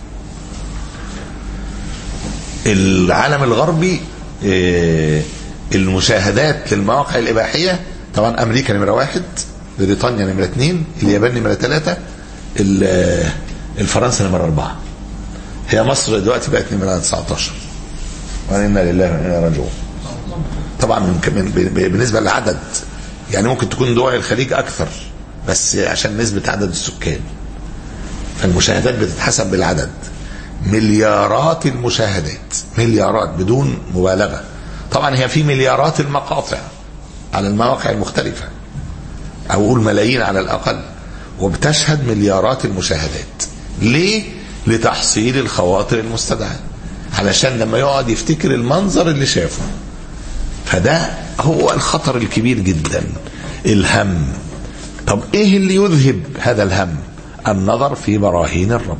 العالم الغربي آه، المشاهدات للمواقع الاباحيه طبعا امريكا نمره واحد بريطانيا نمره اثنين اليابان نمره ثلاثه ال- آه، الفرنسا نمره اربعه هي مصر دلوقتي بقت نمره 19 وانا لله وانا راجعون طبعا من من- ب- بالنسبه للعدد يعني ممكن تكون دول الخليج اكثر بس عشان نسبه عدد السكان فالمشاهدات بتتحسب بالعدد مليارات المشاهدات مليارات بدون مبالغه طبعا هي في مليارات المقاطع على المواقع المختلفه او اقول ملايين على الاقل وبتشهد مليارات المشاهدات ليه لتحصيل الخواطر المستدعاه علشان لما يقعد يفتكر المنظر اللي شافه فده هو الخطر الكبير جدا الهم طب ايه اللي يذهب هذا الهم النظر في براهين الرب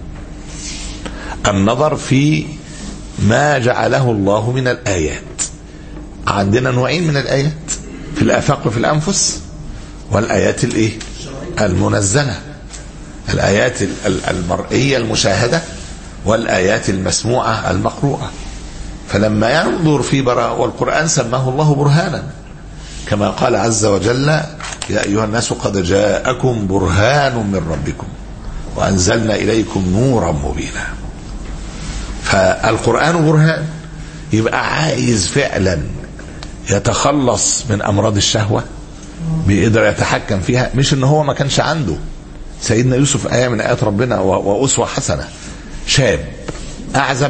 النظر في ما جعله الله من الآيات عندنا نوعين من الآيات في الآفاق وفي الأنفس والآيات الإيه المنزلة الآيات ال- ال- المرئية المشاهدة والآيات المسموعة المقروءة فلما ينظر في براء والقرآن سماه الله برهانا كما قال عز وجل يا أيها الناس قد جاءكم برهان من ربكم وأنزلنا إليكم نورا مبينا فالقرآن برهان يبقى عايز فعلا يتخلص من أمراض الشهوة بيقدر يتحكم فيها مش ان هو ما كانش عنده سيدنا يوسف آية من آيات ربنا و- وأسوة حسنة شاب أعزب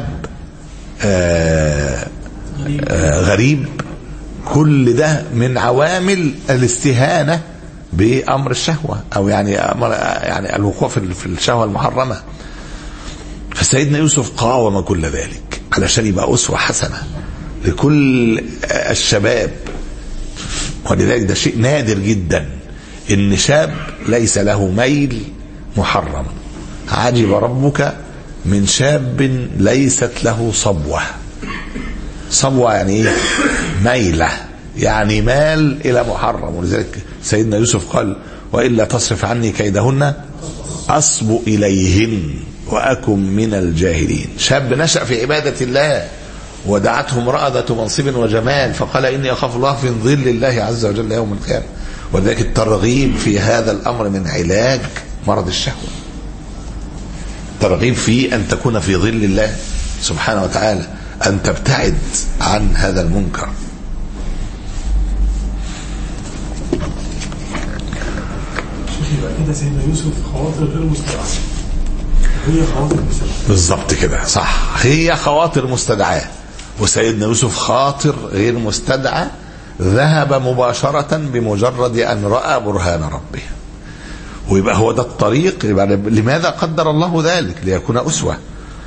آه آه غريب كل ده من عوامل الاستهانة بأمر الشهوة أو يعني أمر يعني الوقوع في في الشهوة المحرمة فسيدنا يوسف قاوم كل ذلك علشان يبقى أسوة حسنة لكل الشباب ولذلك ده شيء نادر جدا ان شاب ليس له ميل محرم عجب ربك من شاب ليست له صبوه صبوه يعني ايه ميله يعني مال الى محرم ولذلك سيدنا يوسف قال والا تصرف عني كيدهن اصب اليهن واكن من الجاهلين شاب نشا في عباده الله ودعته امرأة ذات منصب وجمال فقال إني أخاف الله في ظل الله عز وجل يوم القيامة ولذلك الترغيب في هذا الأمر من علاج مرض الشهوة ترغيب في أن تكون في ظل الله سبحانه وتعالى أن تبتعد عن هذا المنكر شوف يبقى كده سيدنا يوسف خواطر غير مستدعاه هي خواطر مستدعاه بالظبط كده صح هي خواطر مستدعاة وسيدنا يوسف خاطر غير مستدعى ذهب مباشرة بمجرد أن رأى برهان ربه ويبقى هو ده الطريق يبقى لماذا قدر الله ذلك ليكون أسوة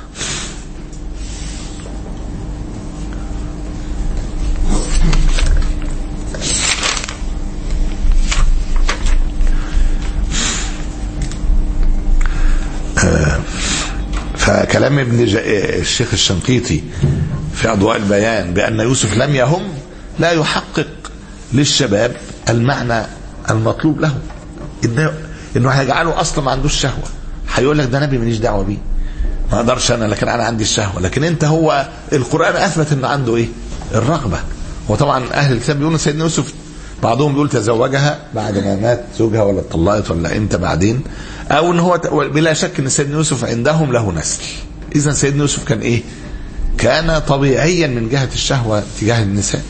فكلام ابن ج... الشيخ الشنقيطي في أضواء البيان بأن يوسف لم يهم لا يحقق للشباب المعنى المطلوب له إنه, إنه هيجعله أصلا ما عندوش شهوة هيقول لك ده نبي ماليش دعوة بيه ما اقدرش انا لكن انا عندي الشهوه لكن انت هو القران اثبت ان عنده ايه الرغبه وطبعا اهل الكتاب بيقولوا سيدنا يوسف بعضهم بيقول تزوجها بعد ما مات زوجها ولا اتطلقت ولا امتى بعدين او ان هو بلا شك ان سيدنا يوسف عندهم له نسل اذا سيدنا يوسف كان ايه كان طبيعيا من جهه الشهوه تجاه النساء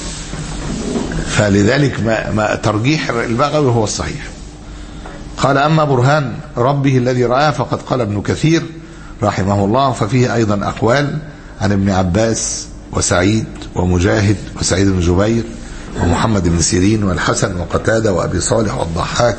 فلذلك ما, ما ترجيح البغوي هو الصحيح قال اما برهان ربه الذي رآه فقد قال ابن كثير رحمه الله ففيه ايضا اقوال عن ابن عباس وسعيد ومجاهد وسعيد بن جبير ومحمد بن سيرين والحسن وقتادة وأبي صالح والضحاك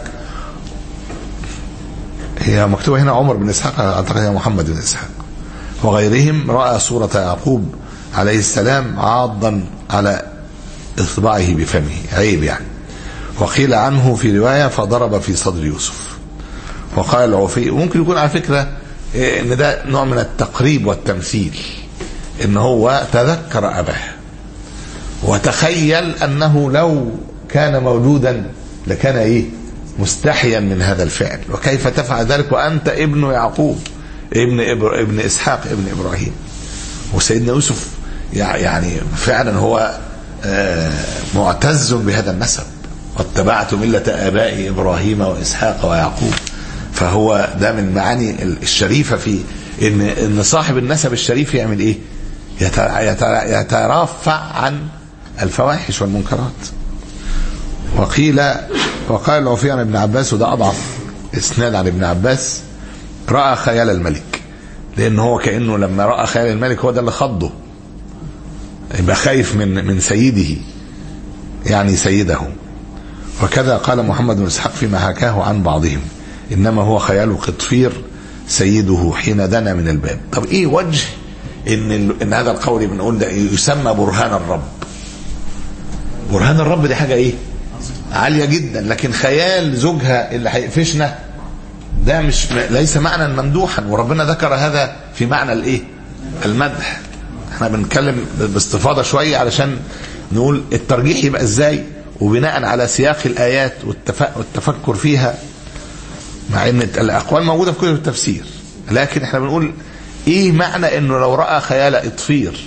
هي مكتوبة هنا عمر بن إسحاق أعتقد هي محمد بن إسحاق وغيرهم رأى صورة يعقوب عليه السلام عاضا على إصبعه بفمه عيب يعني وقيل عنه في رواية فضرب في صدر يوسف وقال العوفي ممكن يكون على فكرة إيه، ان ده نوع من التقريب والتمثيل ان هو تذكر اباه وتخيل انه لو كان موجودا لكان ايه مستحيا من هذا الفعل وكيف تفعل ذلك وانت ابن يعقوب ابن إبر ابن اسحاق ابن ابراهيم وسيدنا يوسف يع- يعني فعلا هو آه، معتز بهذا النسب واتبعت ملة آبائي إبراهيم وإسحاق ويعقوب فهو ده من معاني الشريفة في إن إن صاحب النسب الشريف يعمل إيه؟ يت- يت- يترفع عن الفواحش والمنكرات وقيل وقال العوفي عن ابن عباس وده أضعف إسناد عن ابن عباس رأى خيال الملك لأن هو كأنه لما رأى خيال الملك هو ده اللي خضه يبقى خايف من من سيده يعني سيده وكذا قال محمد بن اسحاق فيما حكاه عن بعضهم انما هو خيال قطفير سيده حين دنا من الباب طب ايه وجه ان ال- ان هذا القول بنقول ده يسمى برهان الرب برهان الرب دي حاجه ايه عاليه جدا لكن خيال زوجها اللي هيقفشنا ده مش ليس معنى ممدوحا وربنا ذكر هذا في معنى الايه المدح احنا بنتكلم باستفاضه شويه علشان نقول الترجيح يبقى ازاي وبناء على سياق الايات والتف- والتفكر فيها مع ان الاقوال موجوده في كتب التفسير لكن احنا بنقول ايه معنى انه لو راى خيال اطفير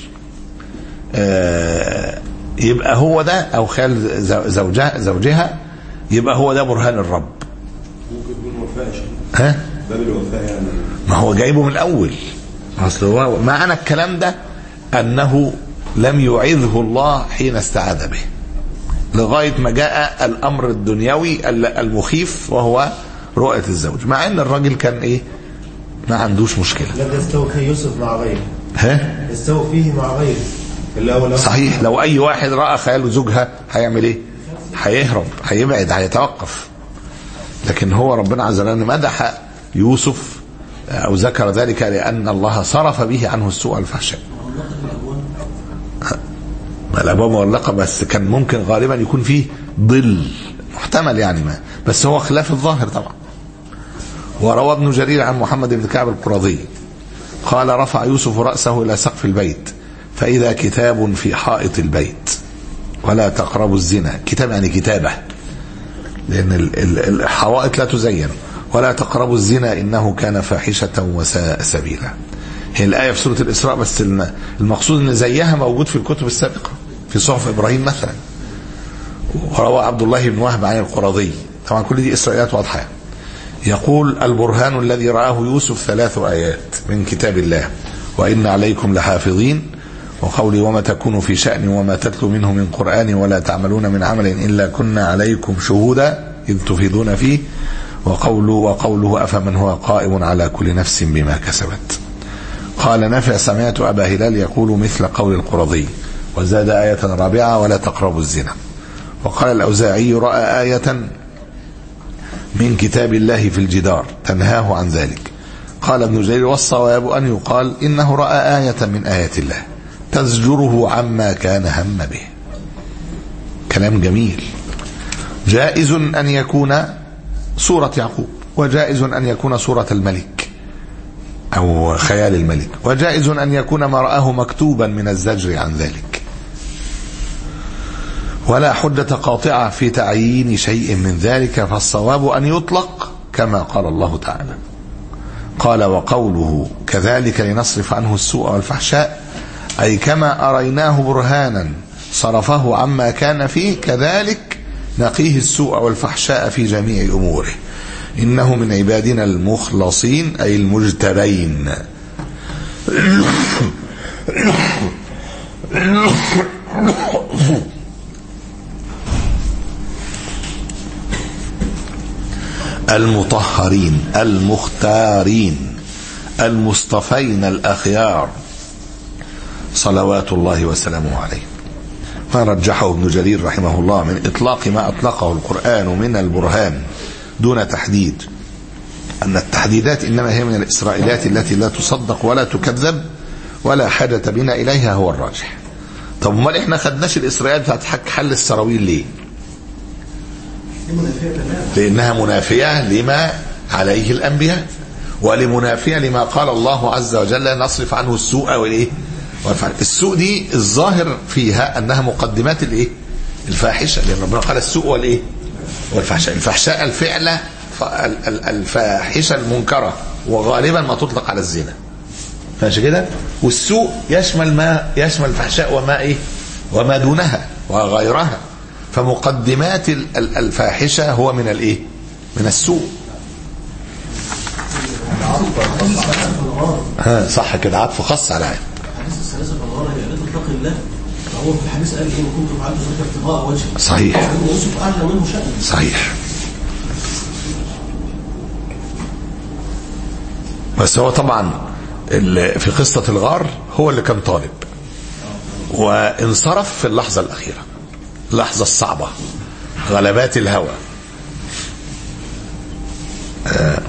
آه يبقى هو ده او خيال زو- زوجها زوجها يبقى هو ده برهان الرب ممكن يكون وفاء شيء ها باب الوفاء يعني ما هو جايبه من الاول اصل هو معنى الكلام ده انه لم يعذه الله حين استعاذ به لغايه ما جاء الامر الدنيوي ال- المخيف وهو رؤيه الزوج مع ان الراجل كان ايه ما عندوش مشكله لم يستوي فيه يوسف مع غيره ها يستوي فيه مع غيره الأول صحيح لو اي واحد راى خيال زوجها هيعمل ايه هيهرب هيبعد هيتوقف لكن هو ربنا عز وجل مدح يوسف او ذكر ذلك لان الله صرف به عنه السوء والفحشاء ما الابواب مغلقه بس كان ممكن غالبا يكون فيه ظل محتمل يعني ما بس هو خلاف الظاهر طبعا وروى ابن جرير عن محمد بن كعب القرظي قال رفع يوسف رأسه إلى سقف البيت فإذا كتاب في حائط البيت ولا تقربوا الزنا كتاب يعني كتابة لأن ال- ال- الحوائط لا تزين ولا تقربوا الزنا إنه كان فاحشة وساء سبيلا هي الآية في سورة الإسراء بس الم- المقصود أن زيها موجود في الكتب السابقة في صحف إبراهيم مثلا وروى عبد الله بن وهب عن القرظي طبعا كل دي إسرائيلات واضحة يقول البرهان الذي رآه يوسف ثلاث آيات من كتاب الله وإن عليكم لحافظين وقولي وما تكون في شأن وما تتلو منه من قرآن ولا تعملون من عمل إلا كنا عليكم شهودا إذ تفيضون فيه وقوله وقوله أفمن هو قائم على كل نفس بما كسبت قال نافع سمعت أبا هلال يقول مثل قول القرظي وزاد آية رابعة ولا تقربوا الزنا وقال الأوزاعي رأى آية من كتاب الله في الجدار تنهاه عن ذلك قال ابن جرير والصواب أن يقال إنه رأى آية من آيات الله تزجره عما كان هم به كلام جميل جائز أن يكون سورة يعقوب وجائز أن يكون سورة الملك أو خيال الملك وجائز أن يكون ما رآه مكتوبا من الزجر عن ذلك ولا حجة قاطعة في تعيين شيء من ذلك فالصواب أن يطلق كما قال الله تعالى قال وقوله كذلك لنصرف عنه السوء والفحشاء أي كما أريناه برهانا صرفه عما كان فيه كذلك نقيه السوء والفحشاء في جميع أموره إنه من عبادنا المخلصين أي المجتبين المطهرين المختارين المصطفين الأخيار صلوات الله وسلامه عليه ما رجحه ابن جرير رحمه الله من إطلاق ما أطلقه القرآن من البرهان دون تحديد أن التحديدات إنما هي من الإسرائيليات التي لا تصدق ولا تكذب ولا حاجة بنا إليها هو الراجح طب امال احنا خدناش الإسرائيليات بتاعت حك حل السراويل ليه لأنها منافية لما عليه الأنبياء ولمنافية لما قال الله عز وجل نصرف عنه السوء والإيه والفحش. السوء دي الظاهر فيها أنها مقدمات الإيه الفاحشة لأن ربنا قال السوء والإيه والفحشاء الفحشاء الفعلة ف- ال- ال- الفاحشة المنكرة وغالبا ما تطلق على الزنا ماشي كده والسوء يشمل ما يشمل الفحشاء وما ايه وما دونها وغيرها فمقدمات ال- ال- الفاحشة هو من الايه من السوء ها صح كده عطف خاص على عين حديث الثلاثة بالغارة هي لا تتقي الله فهو في الحديث قال إيه وكنت فعلت ذلك ابتغاء وجهه صحيح لأن يوسف أعلى منه شأن صحيح بس هو طبعا ال- في قصة الغار هو اللي كان طالب وانصرف في اللحظة الأخيرة اللحظة الصعبة غلبات الهوى آه.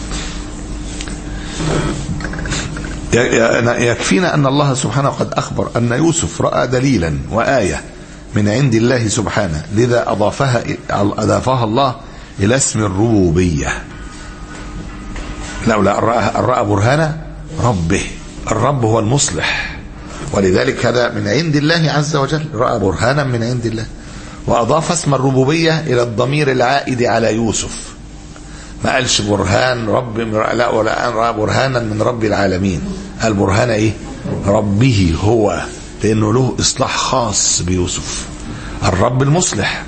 ي- ي- يكفينا أن الله سبحانه قد أخبر أن يوسف رأى دليلا وآية من عند الله سبحانه لذا أضافها أضافها الله إلى اسم الربوبية لولا أن رأى أن رأى برهان ربه الرب هو المصلح ولذلك هذا من عند الله عز وجل رأى برهانا من عند الله وأضاف اسم الربوبية إلى الضمير العائد على يوسف ما قالش برهان رب لا ولا أن رأى برهانا من رب العالمين قال برهان إيه ربه هو لأنه له إصلاح خاص بيوسف الرب المصلح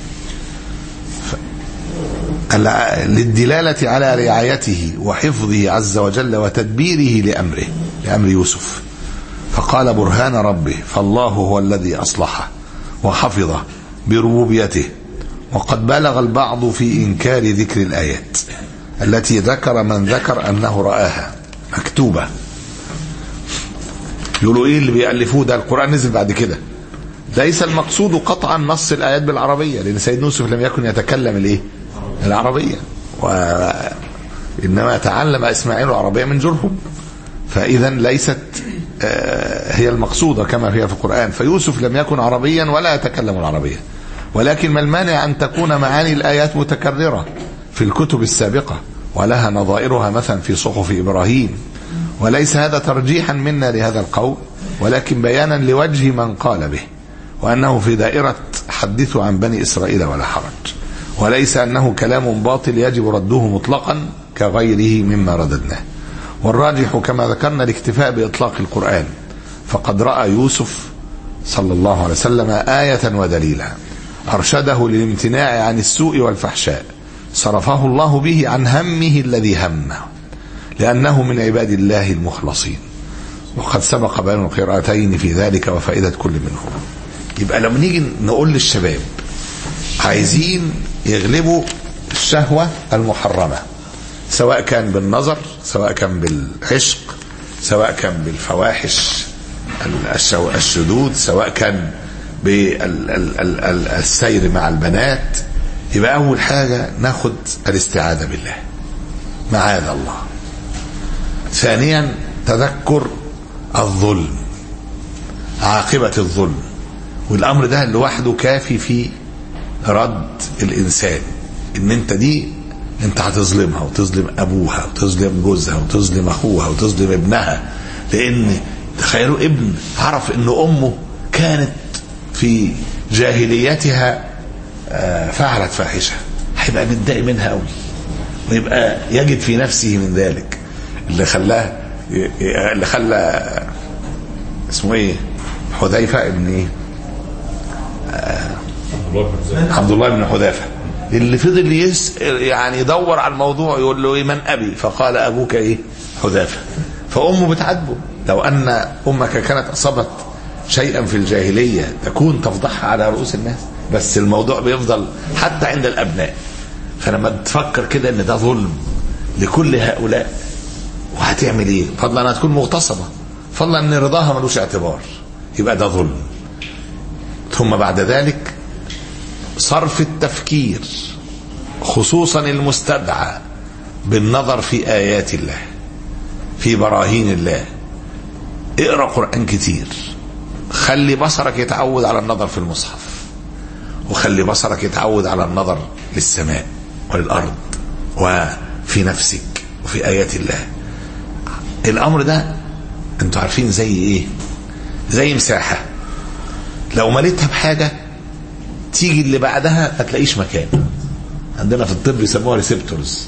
الع- للدلالة على رعايته وحفظه عز وجل وتدبيره لأمره لأمر يوسف فقال برهان ربه فالله هو الذي أصلحه وحفظه بربوبيته وقد بلغ البعض في إنكار ذكر الآيات التي ذكر من ذكر أنه رآها مكتوبة يقولوا إيه اللي بيألفوه ده القرآن نزل بعد كده ليس المقصود قطعا نص الآيات بالعربية لأن سيدنا يوسف لم يكن يتكلم الإيه العربية وإنما تعلم إسماعيل العربية من جرهم فإذا ليست آه، هي المقصودة كما هي في القرآن فيوسف لم يكن عربيا ولا يتكلم العربية ولكن ما المانع أن تكون معاني الآيات متكررة في الكتب السابقة ولها نظائرها مثلا في صحف إبراهيم وليس هذا ترجيحا منا لهذا القول ولكن بيانا لوجه من قال به وأنه في دائرة حدثوا عن بني إسرائيل ولا حرج وليس أنه كلام باطل يجب رده مطلقا كغيره مما رددناه والراجح كما ذكرنا الاكتفاء بإطلاق القرآن فقد رأى يوسف صلى الله عليه وسلم آية ودليلا أرشده للامتناع عن السوء والفحشاء صرفه الله به عن همه الذي همه لأنه من عباد الله المخلصين وقد سبق بيان القراءتين في ذلك وفائدة كل منهما يبقى لما نيجي نقول للشباب عايزين يغلبوا الشهوة المحرمة سواء كان بالنظر سواء كان بالعشق سواء كان بالفواحش الشو- الشذوذ سواء كان بالسير مع البنات يبقى أول حاجة ناخد الاستعاذة بالله معاذ الله ثانيا تذكر الظلم عاقبة الظلم والأمر ده لوحده كافي في رد الإنسان إن أنت دي أنت هتظلمها وتظلم أبوها وتظلم جوزها وتظلم أخوها وتظلم ابنها لأن تخيلوا ابن عرف إن أمه كانت في جاهليتها آه، فعلت فاحشة هيبقى متضايق منها قوي ويبقى يجد في نفسه من ذلك اللي خلاه ي- ي- اللي خلى اسمه ايه حذيفه ابن ايه عبد الله بن حذافه اللي فضل يس يعني يدور على الموضوع يقول له ايه من ابي فقال ابوك ايه حذافه فامه بتعاتبه لو ان امك كانت اصابت شيئا في الجاهليه تكون تفضحها على رؤوس الناس بس الموضوع بيفضل حتى عند الابناء فلما تفكر كده ان ده ظلم لكل هؤلاء وهتعمل ايه فضلا انها تكون مغتصبه فضلا ان رضاها ملوش اعتبار يبقى ده ظلم ثم بعد ذلك صرف التفكير خصوصا المستدعى بالنظر في ايات الله في براهين الله اقرا قران كتير خلي بصرك يتعود على النظر في المصحف وخلي بصرك يتعود على النظر للسماء وللارض وفي نفسك وفي ايات الله الامر ده انتوا عارفين زي ايه زي مساحه لو مليتها بحاجه تيجي اللي بعدها ما تلاقيش مكان عندنا في الطب يسموها ريسبتورز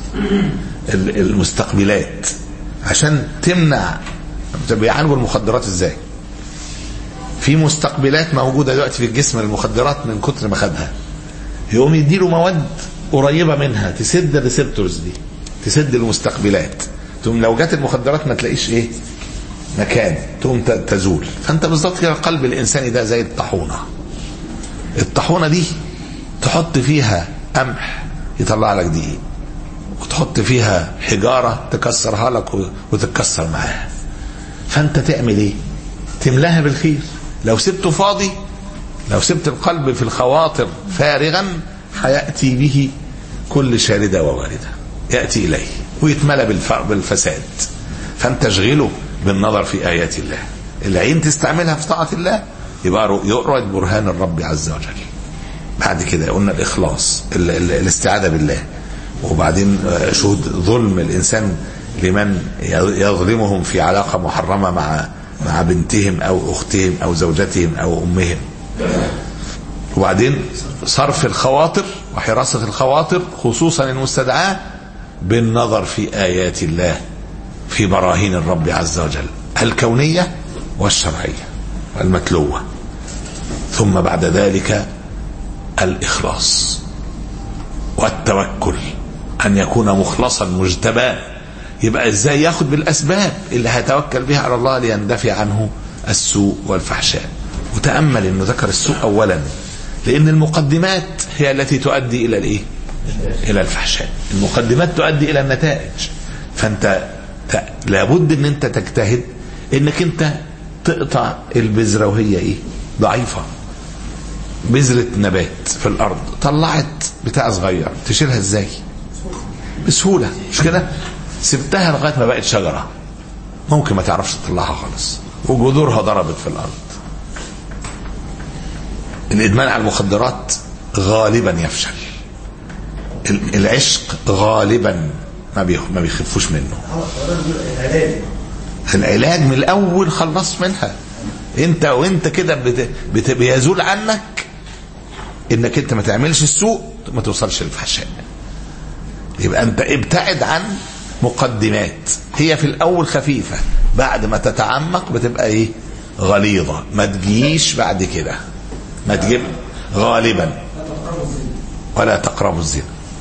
المستقبلات عشان تمنع بيعالجوا المخدرات ازاي في مستقبلات موجوده دلوقتي في الجسم المخدرات من كتر ما خدها يقوم يديله مواد قريبه منها تسد الريسبتورز دي تسد المستقبلات تقوم لو جت المخدرات ما تلاقيش ايه مكان تقوم ت- تزول فانت بالظبط كده القلب الانساني ده زي الطاحونه الطاحونه دي تحط فيها قمح يطلع لك دقيق وتحط فيها حجاره تكسرها لك و- وتتكسر معاها فانت تعمل ايه تملاها بالخير لو سبته فاضي لو سبت القلب في الخواطر فارغا هياتي به كل شارده ووارده ياتي اليه ويتملى بالف- بالفساد فانت اشغله بالنظر في ايات الله العين تستعملها في طاعه الله يبقى رو- يؤرد برهان الرب عز وجل بعد كده قلنا الاخلاص ال- ال- الاستعاذه بالله وبعدين آه، شهود ظلم الانسان لمن ي- يظلمهم في علاقه محرمه مع مع بنتهم او اختهم او زوجتهم او امهم وبعدين صرف الخواطر وحراسه الخواطر خصوصا المستدعاه بالنظر في ايات الله في براهين الرب عز وجل الكونيه والشرعيه والمتلوه ثم بعد ذلك الإخلاص والتوكل أن يكون مخلصا مجتباه يبقى ازاي ياخد بالاسباب اللي هيتوكل بها على الله ليندفع عنه السوء والفحشاء وتامل انه ذكر السوء اولا لان المقدمات هي التي تؤدي الى الايه الى الفحشاء المقدمات تؤدي الى النتائج فانت ت- لابد ان انت تجتهد انك انت تقطع البذره وهي ايه ضعيفه بذرة نبات في الأرض طلعت بتاع صغير تشيلها ازاي بسهولة مش كده سبتها لغاية ما بقت شجرة ممكن ما تعرفش تطلعها خالص وجذورها ضربت في الأرض الإدمان على المخدرات غالبا يفشل ال- العشق غالبا ما بيخ- ما بيخفوش منه العلاج من الاول خلص منها انت وانت كده بت... بت... بيزول عنك انك انت ما تعملش السوء ما توصلش للفحشاء يبقى انت ابتعد عن مقدمات هي في الاول خفيفه بعد ما تتعمق بتبقى ايه غليظه ما تجيش بعد كده ما تجيب غالبا ولا تقربوا الزنا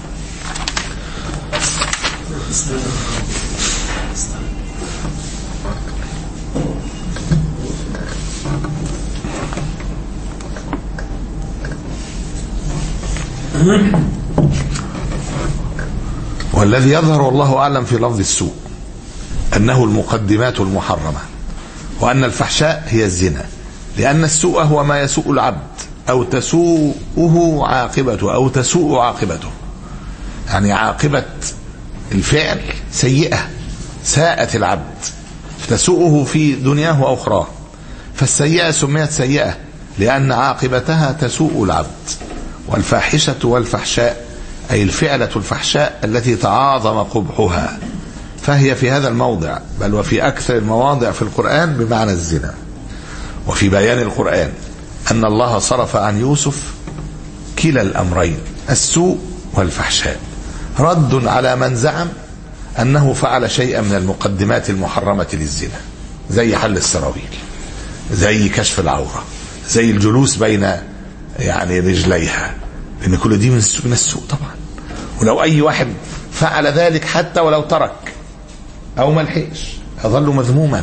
والذي يظهر والله اعلم في لفظ السوء انه المقدمات المحرمه وان الفحشاء هي الزنا لان السوء هو ما يسوء العبد او تسوءه عاقبته او تسوء عاقبته يعني عاقبه الفعل سيئه ساءت العبد تسوءه في دنياه واخراه فالسيئه سميت سيئه لان عاقبتها تسوء العبد والفاحشه والفحشاء اي الفعله الفحشاء التي تعاظم قبحها فهي في هذا الموضع بل وفي اكثر المواضع في القران بمعنى الزنا وفي بيان القران ان الله صرف عن يوسف كلا الامرين السوء والفحشاء رد على من زعم انه فعل شيئا من المقدمات المحرمه للزنا زي حل السراويل زي كشف العوره زي الجلوس بين يعني رجليها لان كل دي من السوء, من السوء طبعا ولو اي واحد فعل ذلك حتى ولو ترك او ما لحقش يظل مذموما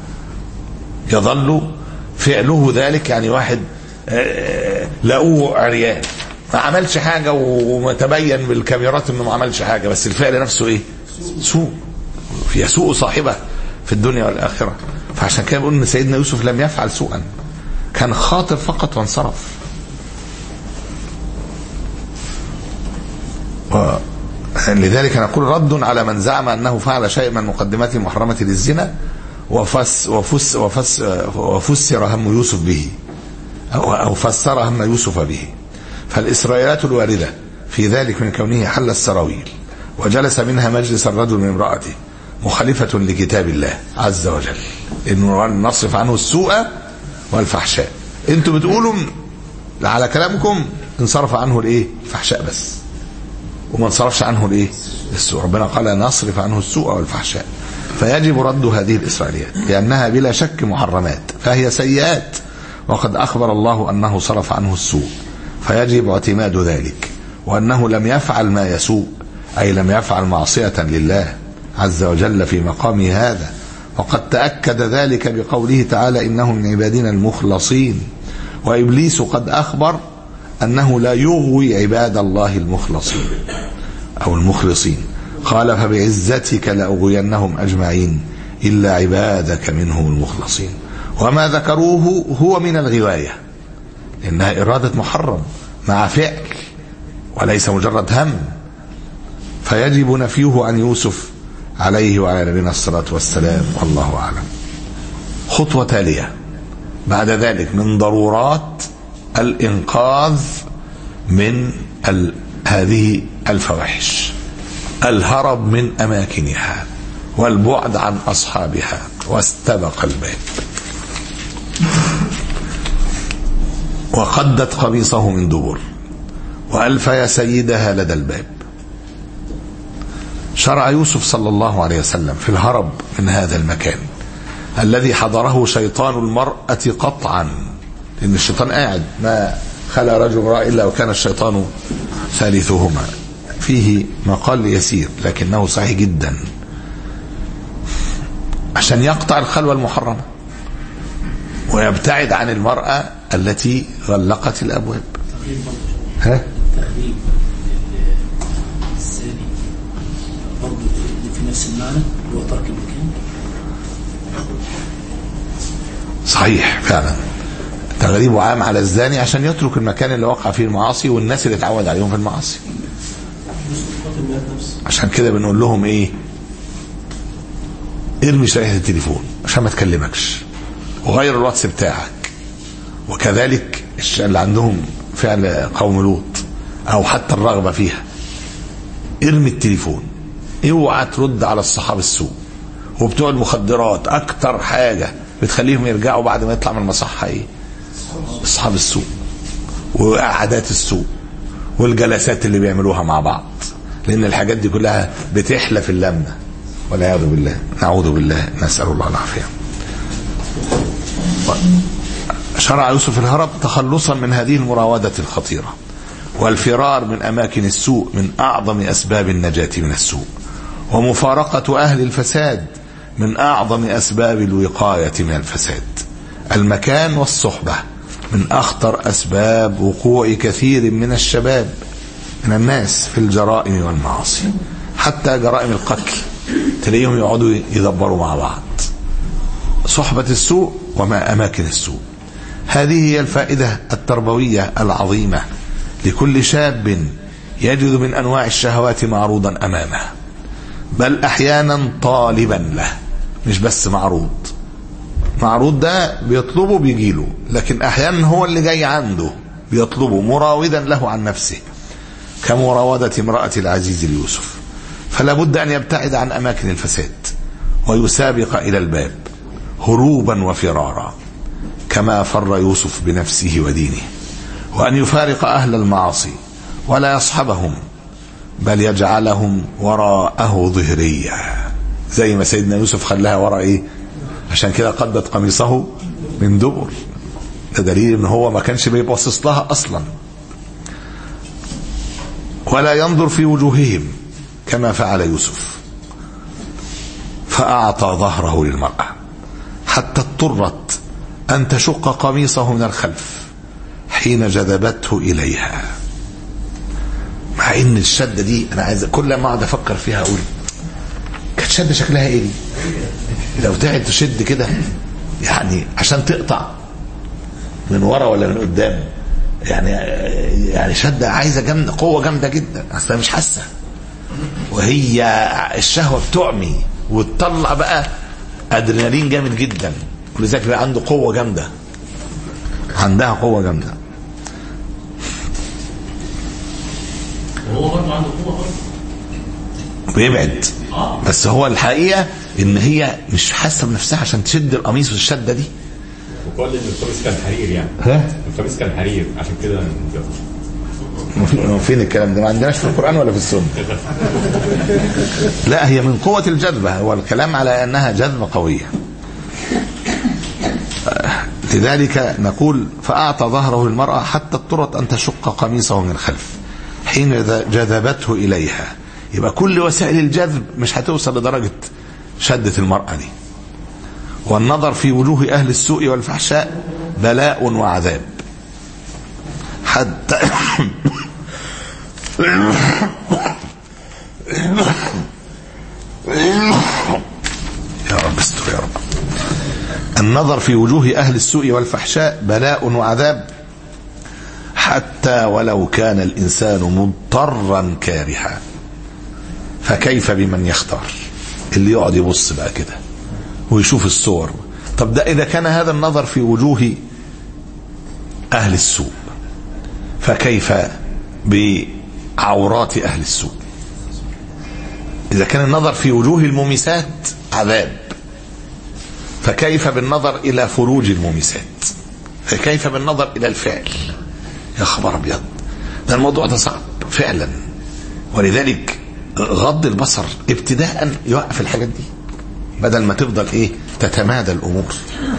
يظل فعله ذلك يعني واحد آه، لقوه عريان ما عملش حاجة وتبين بالكاميرات انه ما عملش حاجة بس الفعل نفسه ايه سوء يسوء صاحبه في الدنيا والآخرة فعشان كده بيقول ان سيدنا يوسف لم يفعل سوءا كان خاطر فقط وانصرف و... لذلك نقول رد على من زعم انه فعل شيء من المقدمات المحرمه للزنا وفس وفس وفس وفسر هم يوسف به او او فسر هم يوسف به فالاسرائيلات الوارده في ذلك من كونه حل السراويل وجلس منها مجلس الرجل من امراته مخالفه لكتاب الله عز وجل انه نصرف عنه السوء والفحشاء انتوا بتقولوا على كلامكم انصرف عنه الايه الفحشاء بس وما انصرفش عنه الايه السوء ربنا قال نصرف عنه السوء والفحشاء فيجب رد هذه الاسرائيليات لانها بلا شك محرمات فهي سيئات وقد اخبر الله انه صرف عنه السوء فيجب اعتماد ذلك وانه لم يفعل ما يسوء اي لم يفعل معصيه لله عز وجل في مقامه هذا وقد تاكد ذلك بقوله تعالى انه من عبادنا المخلصين وابليس قد اخبر انه لا يغوي عباد الله المخلصين او المخلصين قال فبعزتك لاغوينهم اجمعين الا عبادك منهم المخلصين وما ذكروه هو من الغوايه انها اراده محرم مع فعل وليس مجرد هم فيجب نفيه عن يوسف عليه وعلى نبينا الصلاه والسلام والله اعلم خطوه تاليه بعد ذلك من ضرورات الانقاذ من ال... هذه الفواحش الهرب من اماكنها والبعد عن اصحابها واستبق الباب وقدت قميصه من دبر والفي سيدها لدى الباب شرع يوسف صلى الله عليه وسلم في الهرب من هذا المكان الذي حضره شيطان المرأة قطعا لأن الشيطان قاعد ما خلى رجل امرأة إلا وكان الشيطان ثالثهما فيه مقال يسير لكنه صحيح جدا عشان يقطع الخلوة المحرمة ويبتعد عن المرأة التي غلقت الأبواب ها؟ تغريب الزاني برضه في نفس المعنى اللي هو ترك المكان صحيح فعلا تغريبه عام على الزاني عشان يترك المكان اللي وقع فيه المعاصي والناس اللي اتعود عليهم في المعاصي قاتل مات نفسه عشان كده بنقول لهم ايه ارمي شريحة التليفون عشان ما تكلمكش وغير الواتس بتاعك وكذلك الش- اللي عندهم فعل قوم لوط او حتى الرغبة فيها ارمي التليفون اوعى ترد على الصحاب السوء وبتوع المخدرات اكتر حاجة بتخليهم يرجعوا بعد ما يطلع من المصحة ايه اصحاب السوء وقعدات السوء والجلسات اللي بيعملوها مع بعض لان الحاجات دي كلها بتحلى في اللمه والعياذ بالله نعوذ بالله نسال الله العافيه شرع يوسف الهرب تخلصا من هذه المراودة الخطيرة والفرار من أماكن السوء من أعظم أسباب النجاة من السوء ومفارقة أهل الفساد من أعظم أسباب الوقاية من الفساد المكان والصحبة من أخطر أسباب وقوع كثير من الشباب من الناس في الجرائم والمعاصي حتى جرائم القتل تلاقيهم يقعدوا يدبروا مع بعض صحبة السوء وما أماكن السوء هذه هي الفائدة التربوية العظيمة لكل شاب يجد من أنواع الشهوات معروضا أمامه بل أحيانا طالبا له مش بس معروض معروض ده بيطلبه بيجيله لكن أحيانا هو اللي جاي عنده بيطلبه مراودا له عن نفسه كمراودة امرأة العزيز ليوسف فلا بد أن يبتعد عن أماكن الفساد ويسابق إلى الباب هروبا وفرارا كما فر يوسف بنفسه ودينه وأن يفارق أهل المعاصي ولا يصحبهم بل يجعلهم وراءه ظهريا زي ما سيدنا يوسف خلاها وراء ايه عشان كده قدت قميصه من دبر ده دليل ان هو ما كانش بيبصص لها اصلا ولا ينظر في وجوههم كما فعل يوسف فأعطى ظهره للمرأة حتى اضطرت أن تشق قميصه من الخلف حين جذبته إليها مع ان الشدة دي انا عايز كل ما اقعد افكر فيها اقول كانت الشده شكلها ايه دي لو تقعد تشد كده يعني عشان تقطع من ورا ولا من قدام يعني يعني شده عايزه جامده قوه جامده جدا اصل مش حاسه وهي الشهوه بتعمي وتطلع بقى ادرينالين جامد جدا ولذلك بقى عنده قوه جامده عندها قوه جامده وهو برضه عنده قوه برضه بيبعد بس هو الحقيقه ان هي مش حاسه بنفسها عشان تشد القميص والشده دي وقال ان القميص كان حرير يعني ها القميص كان حرير عشان كده هو فين الكلام ده ما عندناش في القرآن ولا في السنة لا هي من قوة الجذبة هو الكلام على أنها جذبة قوية آه، لذلك نقول فأعطى ظهره المرأة حتى اضطرت أن تشق قميصه من الخلف حين جذبته إليها يبقى كل وسائل الجذب مش هتوصل لدرجة شدة المرأة دي والنظر في وجوه أهل السوء والفحشاء بلاء وعذاب حتى يا رب استر يا رب النظر في وجوه أهل السوء والفحشاء بلاء وعذاب حتى ولو كان الإنسان مضطرا كارها فكيف بمن يختار اللي يقعد يبص بقى كده ويشوف الصور طب ده إذا كان هذا النظر في وجوه أهل السوء فكيف بعورات أهل السوء إذا كان النظر في وجوه المومسات عذاب فكيف بالنظر إلى فروج المومسات فكيف بالنظر إلى الفعل يا خبر أبيض ده الموضوع ده صعب فعلا ولذلك غض البصر ابتداء يوقف الحاجات دي بدل ما تفضل ايه تتمادى الامور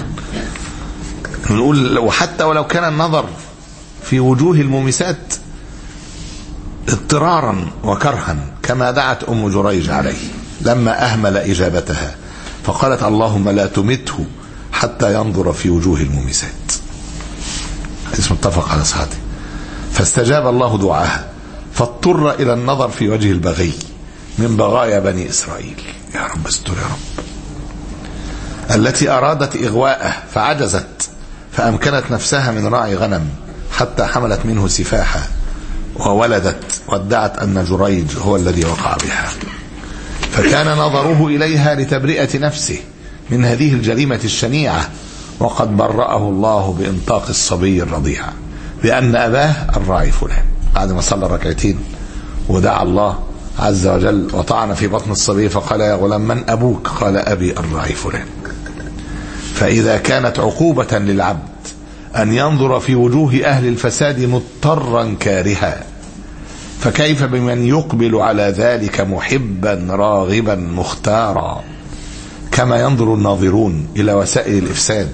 نقول وحتى ولو كان النظر في وجوه المومسات اضطرارا وكرها كما دعت ام جريج عليه لما اهمل اجابتها فقالت اللهم لا تمته حتى ينظر في وجوه المومسات حديث متفق على صحته فاستجاب الله دعاها فاضطر الى النظر في وجه البغي من بغايا بني اسرائيل يا رب استر يا رب التي ارادت اغواءه فعجزت فامكنت نفسها من راعي غنم حتى حملت منه سفاحا وولدت وادعت ان جريج هو الذي وقع بها فكان نظره اليها لتبرئه نفسه من هذه الجريمه الشنيعه وقد برأه الله بإنطاق الصبي الرضيع بأن أباه الراعي فلان بعد ما صلى ركعتين ودعا الله عز وجل وطعن في بطن الصبي فقال يا غلام من أبوك قال أبي الراعي فلان فإذا كانت عقوبة للعبد أن ينظر في وجوه أهل الفساد مضطرا كارها فكيف بمن يقبل على ذلك محبا راغبا مختارا كما ينظر الناظرون إلى وسائل الإفساد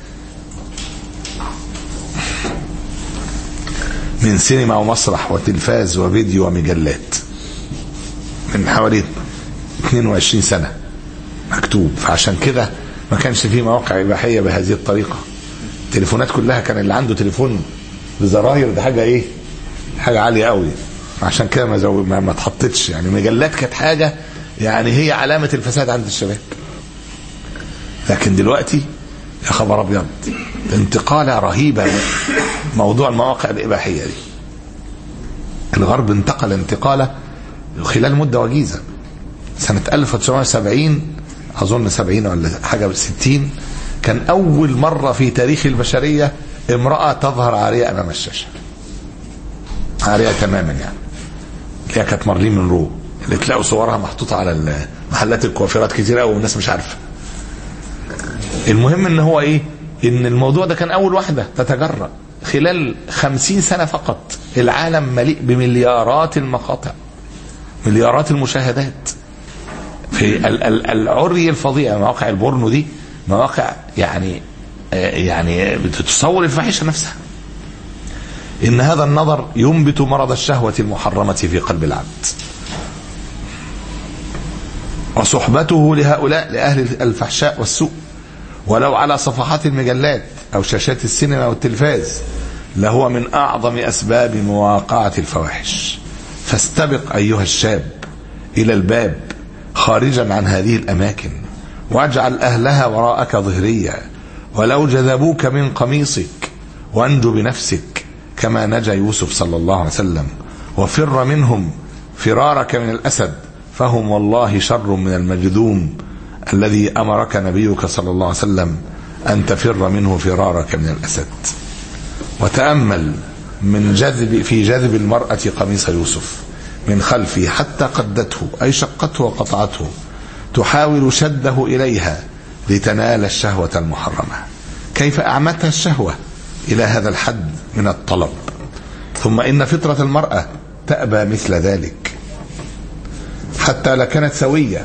من سينما ومسرح وتلفاز وفيديو ومجلات من حوالي 22 سنة مكتوب فعشان كده ما كانش فيه مواقع إباحية بهذه الطريقة التليفونات كلها كان اللي عنده تليفون بزراير ده حاجة إيه حاجة عالية قوي عشان كده ما, زو... ما, ما اتحطتش يعني مجلات كانت حاجة يعني هي علامة الفساد عند الشباب لكن دلوقتي يا خبر ابيض انتقالة رهيبة موضوع المواقع الإباحية دي الغرب انتقل انتقالة خلال مدة وجيزة سنة 1970 أظن 70 ولا حاجة 60 كان أول مرة في تاريخ البشرية امرأة تظهر عارية أمام الشاشة عارية تماما يعني اللي هي كانت مارلين منرو اللي تلاقوا صورها محطوطة على محلات الكوافيرات كتير قوي والناس مش عارفة المهم ان هو ايه ان الموضوع ده كان اول واحدة تتجرأ خلال خمسين سنة فقط العالم مليء بمليارات المقاطع مليارات المشاهدات في ال- ال- العري الفظيع مواقع البورنو دي مواقع يعني آه، يعني بتتصور الفاحشة نفسها إن هذا النظر ينبت مرض الشهوة المحرمة في قلب العبد وصحبته لهؤلاء لأهل الفحشاء والسوء ولو على صفحات المجلات أو شاشات السينما والتلفاز لهو من أعظم أسباب مواقعة الفواحش فاستبق أيها الشاب إلى الباب خارجا عن هذه الأماكن واجعل أهلها وراءك ظهريا ولو جذبوك من قميصك وانجو بنفسك كما نجا يوسف صلى الله عليه وسلم وفر منهم فرارك من الأسد فهم والله شر من المجذوم الذي أمرك نبيك صلى الله عليه وسلم أن تفر منه فرارك من الأسد وتأمل من جذب في جذب المرأة قميص يوسف من خلفه حتى قدته أي شقته وقطعته تحاول شده إليها لتنال الشهوة المحرمة كيف أعمتها الشهوة إلى هذا الحد من الطلب ثم إن فطرة المرأة تأبى مثل ذلك حتى لو كانت سوية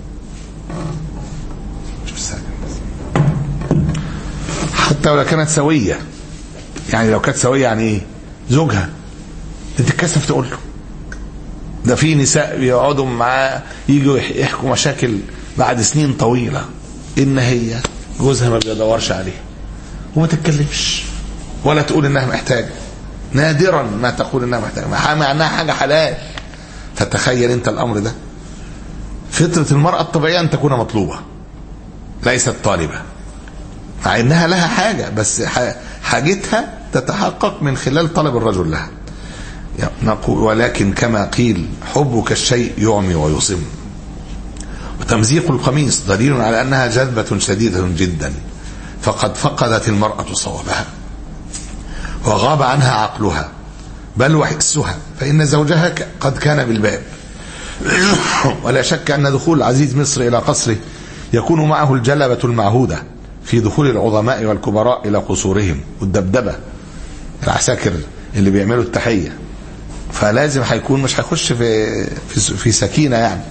حتى لو كانت سوية يعني لو كانت سوية يعني ايه زوجها تتكسف تقول له ده في نساء يقعدوا معاه يجوا يحكوا مشاكل بعد سنين طويلة ان هي جوزها ما بيدورش عليها وما تتكلمش ولا تقول انها محتاجة نادرا ما تقول انها محتاجة مع انها حاجة حلال فتخيل انت الامر ده فطرة المرأة الطبيعية ان تكون مطلوبة ليست طالبة مع انها لها حاجة بس حاجتها تتحقق من خلال طلب الرجل لها نقول ولكن كما قيل حبك الشيء يعمي ويصم وتمزيق القميص دليل على انها جذبة شديدة جدا فقد فقدت المرأة صوابها وغاب عنها عقلها بل وحسها فإن زوجها قد كان بالباب ولا شك أن دخول عزيز مصر إلى قصره يكون معه الجلبة المعهودة في دخول العظماء والكبراء إلى قصورهم والدبدبة العساكر اللي بيعملوا التحية فلازم هيكون مش هيخش في, في في سكينة يعني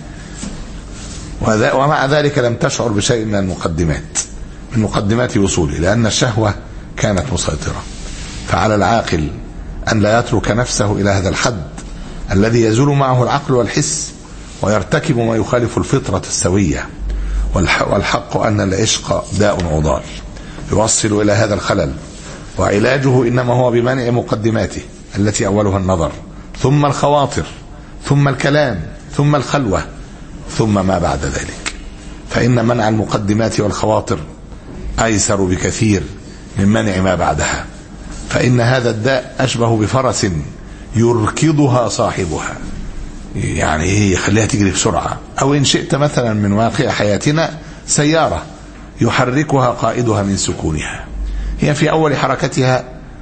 ومع ذلك لم تشعر بشيء من المقدمات من مقدمات وصوله لأن الشهوة كانت مسيطرة فعلى العاقل أن لا يترك نفسه إلى هذا الحد الذي يزول معه العقل والحس ويرتكب ما يخالف الفطرة السوية والحق أن العشق داء عضال يوصل إلى هذا الخلل وعلاجه إنما هو بمنع مقدماته التي أولها النظر ثم الخواطر ثم الكلام ثم الخلوة ثم ما بعد ذلك فإن منع المقدمات والخواطر أيسر بكثير من منع ما بعدها فإن هذا الداء أشبه بفرس يركضها صاحبها يعني ايه يخليها تجري بسرعة أو إن شئت مثلا من واقع حياتنا سيارة يحركها قائدها من سكونها هي في أول حركتها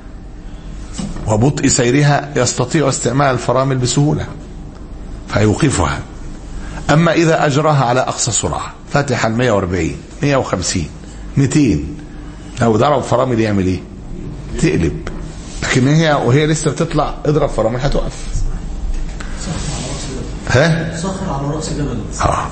وبطء سيرها يستطيع استعمال الفرامل بسهولة فيوقفها أما إذا أجراها على أقصى سرعة فتح ال 140 150 200 لو ضرب فرامل يعمل إيه؟ تقلب لكن هي وهي لسه بتطلع اضرب فرامل هتقف ها؟ صخر على رأس جبل آه.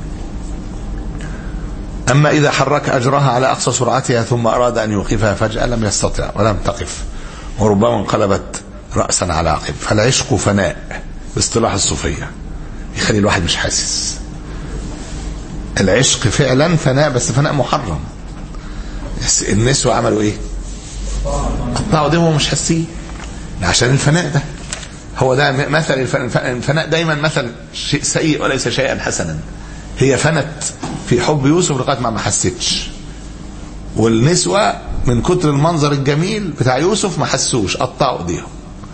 أما إذا حرك أجرها على أقصى سرعتها ثم أراد أن يوقفها فجأة لم يستطع ولم تقف وربما انقلبت رأسا على عقب فالعشق فناء باصطلاح الصوفية يخلي الواحد مش حاسس العشق فعلا فناء بس فناء محرم النسوة عملوا ايه قطعوا دمهم مش حاسين عشان الفناء ده هو ده مثل الفناء دايما مثل شيء سيء وليس شيئا حسنا هي فنت في حب يوسف لغايه ما ما حستش والنسوه من كتر المنظر الجميل بتاع يوسف ما حسوش قطعوا ايديهم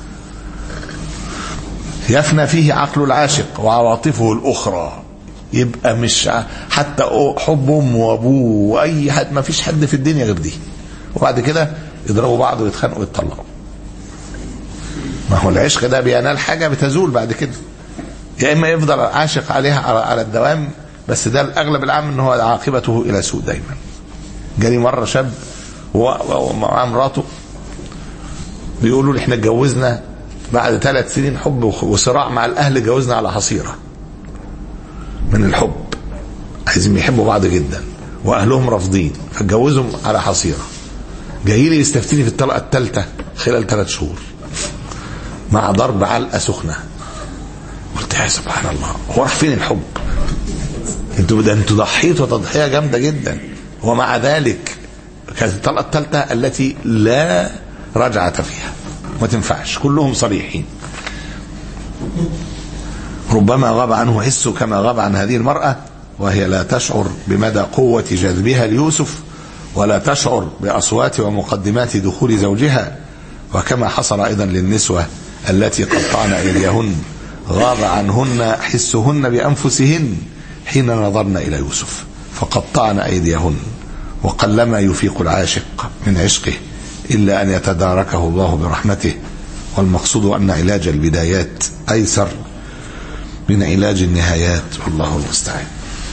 يفنى فيه عقل العاشق وعواطفه الاخرى يبقى مش حتى حب امه وابوه واي حد ما فيش حد في الدنيا غير دي وبعد كده يضربوا بعض ويتخانقوا ويتطلقوا ما هو العشق ده بينال حاجه بتزول بعد كده يا اما يفضل عاشق عليها على الدوام بس ده الاغلب العام ان هو عاقبته الى سوء دايما جالي مره شاب ومعاه مراته بيقولوا لي احنا اتجوزنا بعد ثلاث سنين حب وصراع مع الاهل اتجوزنا على حصيره من الحب عايزين يحبوا بعض جدا واهلهم رافضين فاتجوزهم على حصيره جاي لي يستفتيني في الطلقه الثالثه خلال ثلاث شهور مع ضرب علقه سخنه قلت يا سبحان الله هو راح فين الحب انتوا ده انتوا ضحيتوا تضحيه جامده جدا ومع ذلك كانت الطلقه الثالثه التي لا رجعه فيها ما تنفعش كلهم صريحين ربما غاب عنه حسه كما غاب عن هذه المرأة وهي لا تشعر بمدى قوة جذبها ليوسف ولا تشعر بأصوات ومقدمات دخول زوجها وكما حصل أيضا للنسوة التي قطعن أيديهن غاب عنهن حسهن بأنفسهن حين نظرن إلى يوسف فقطعن أيديهن وقلما يفيق العاشق من عشقه إلا أن يتداركه الله برحمته والمقصود أن علاج البدايات أيسر من علاج النهايات والله المستعان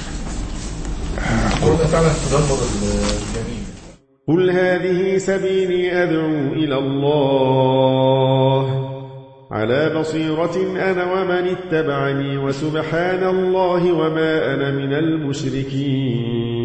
قلنا فعلا تدمر الجميل قل هذه سبيلي أدعو إلى الله على بصيرة أنا ومن اتبعني وسبحان الله وما أنا من المشركين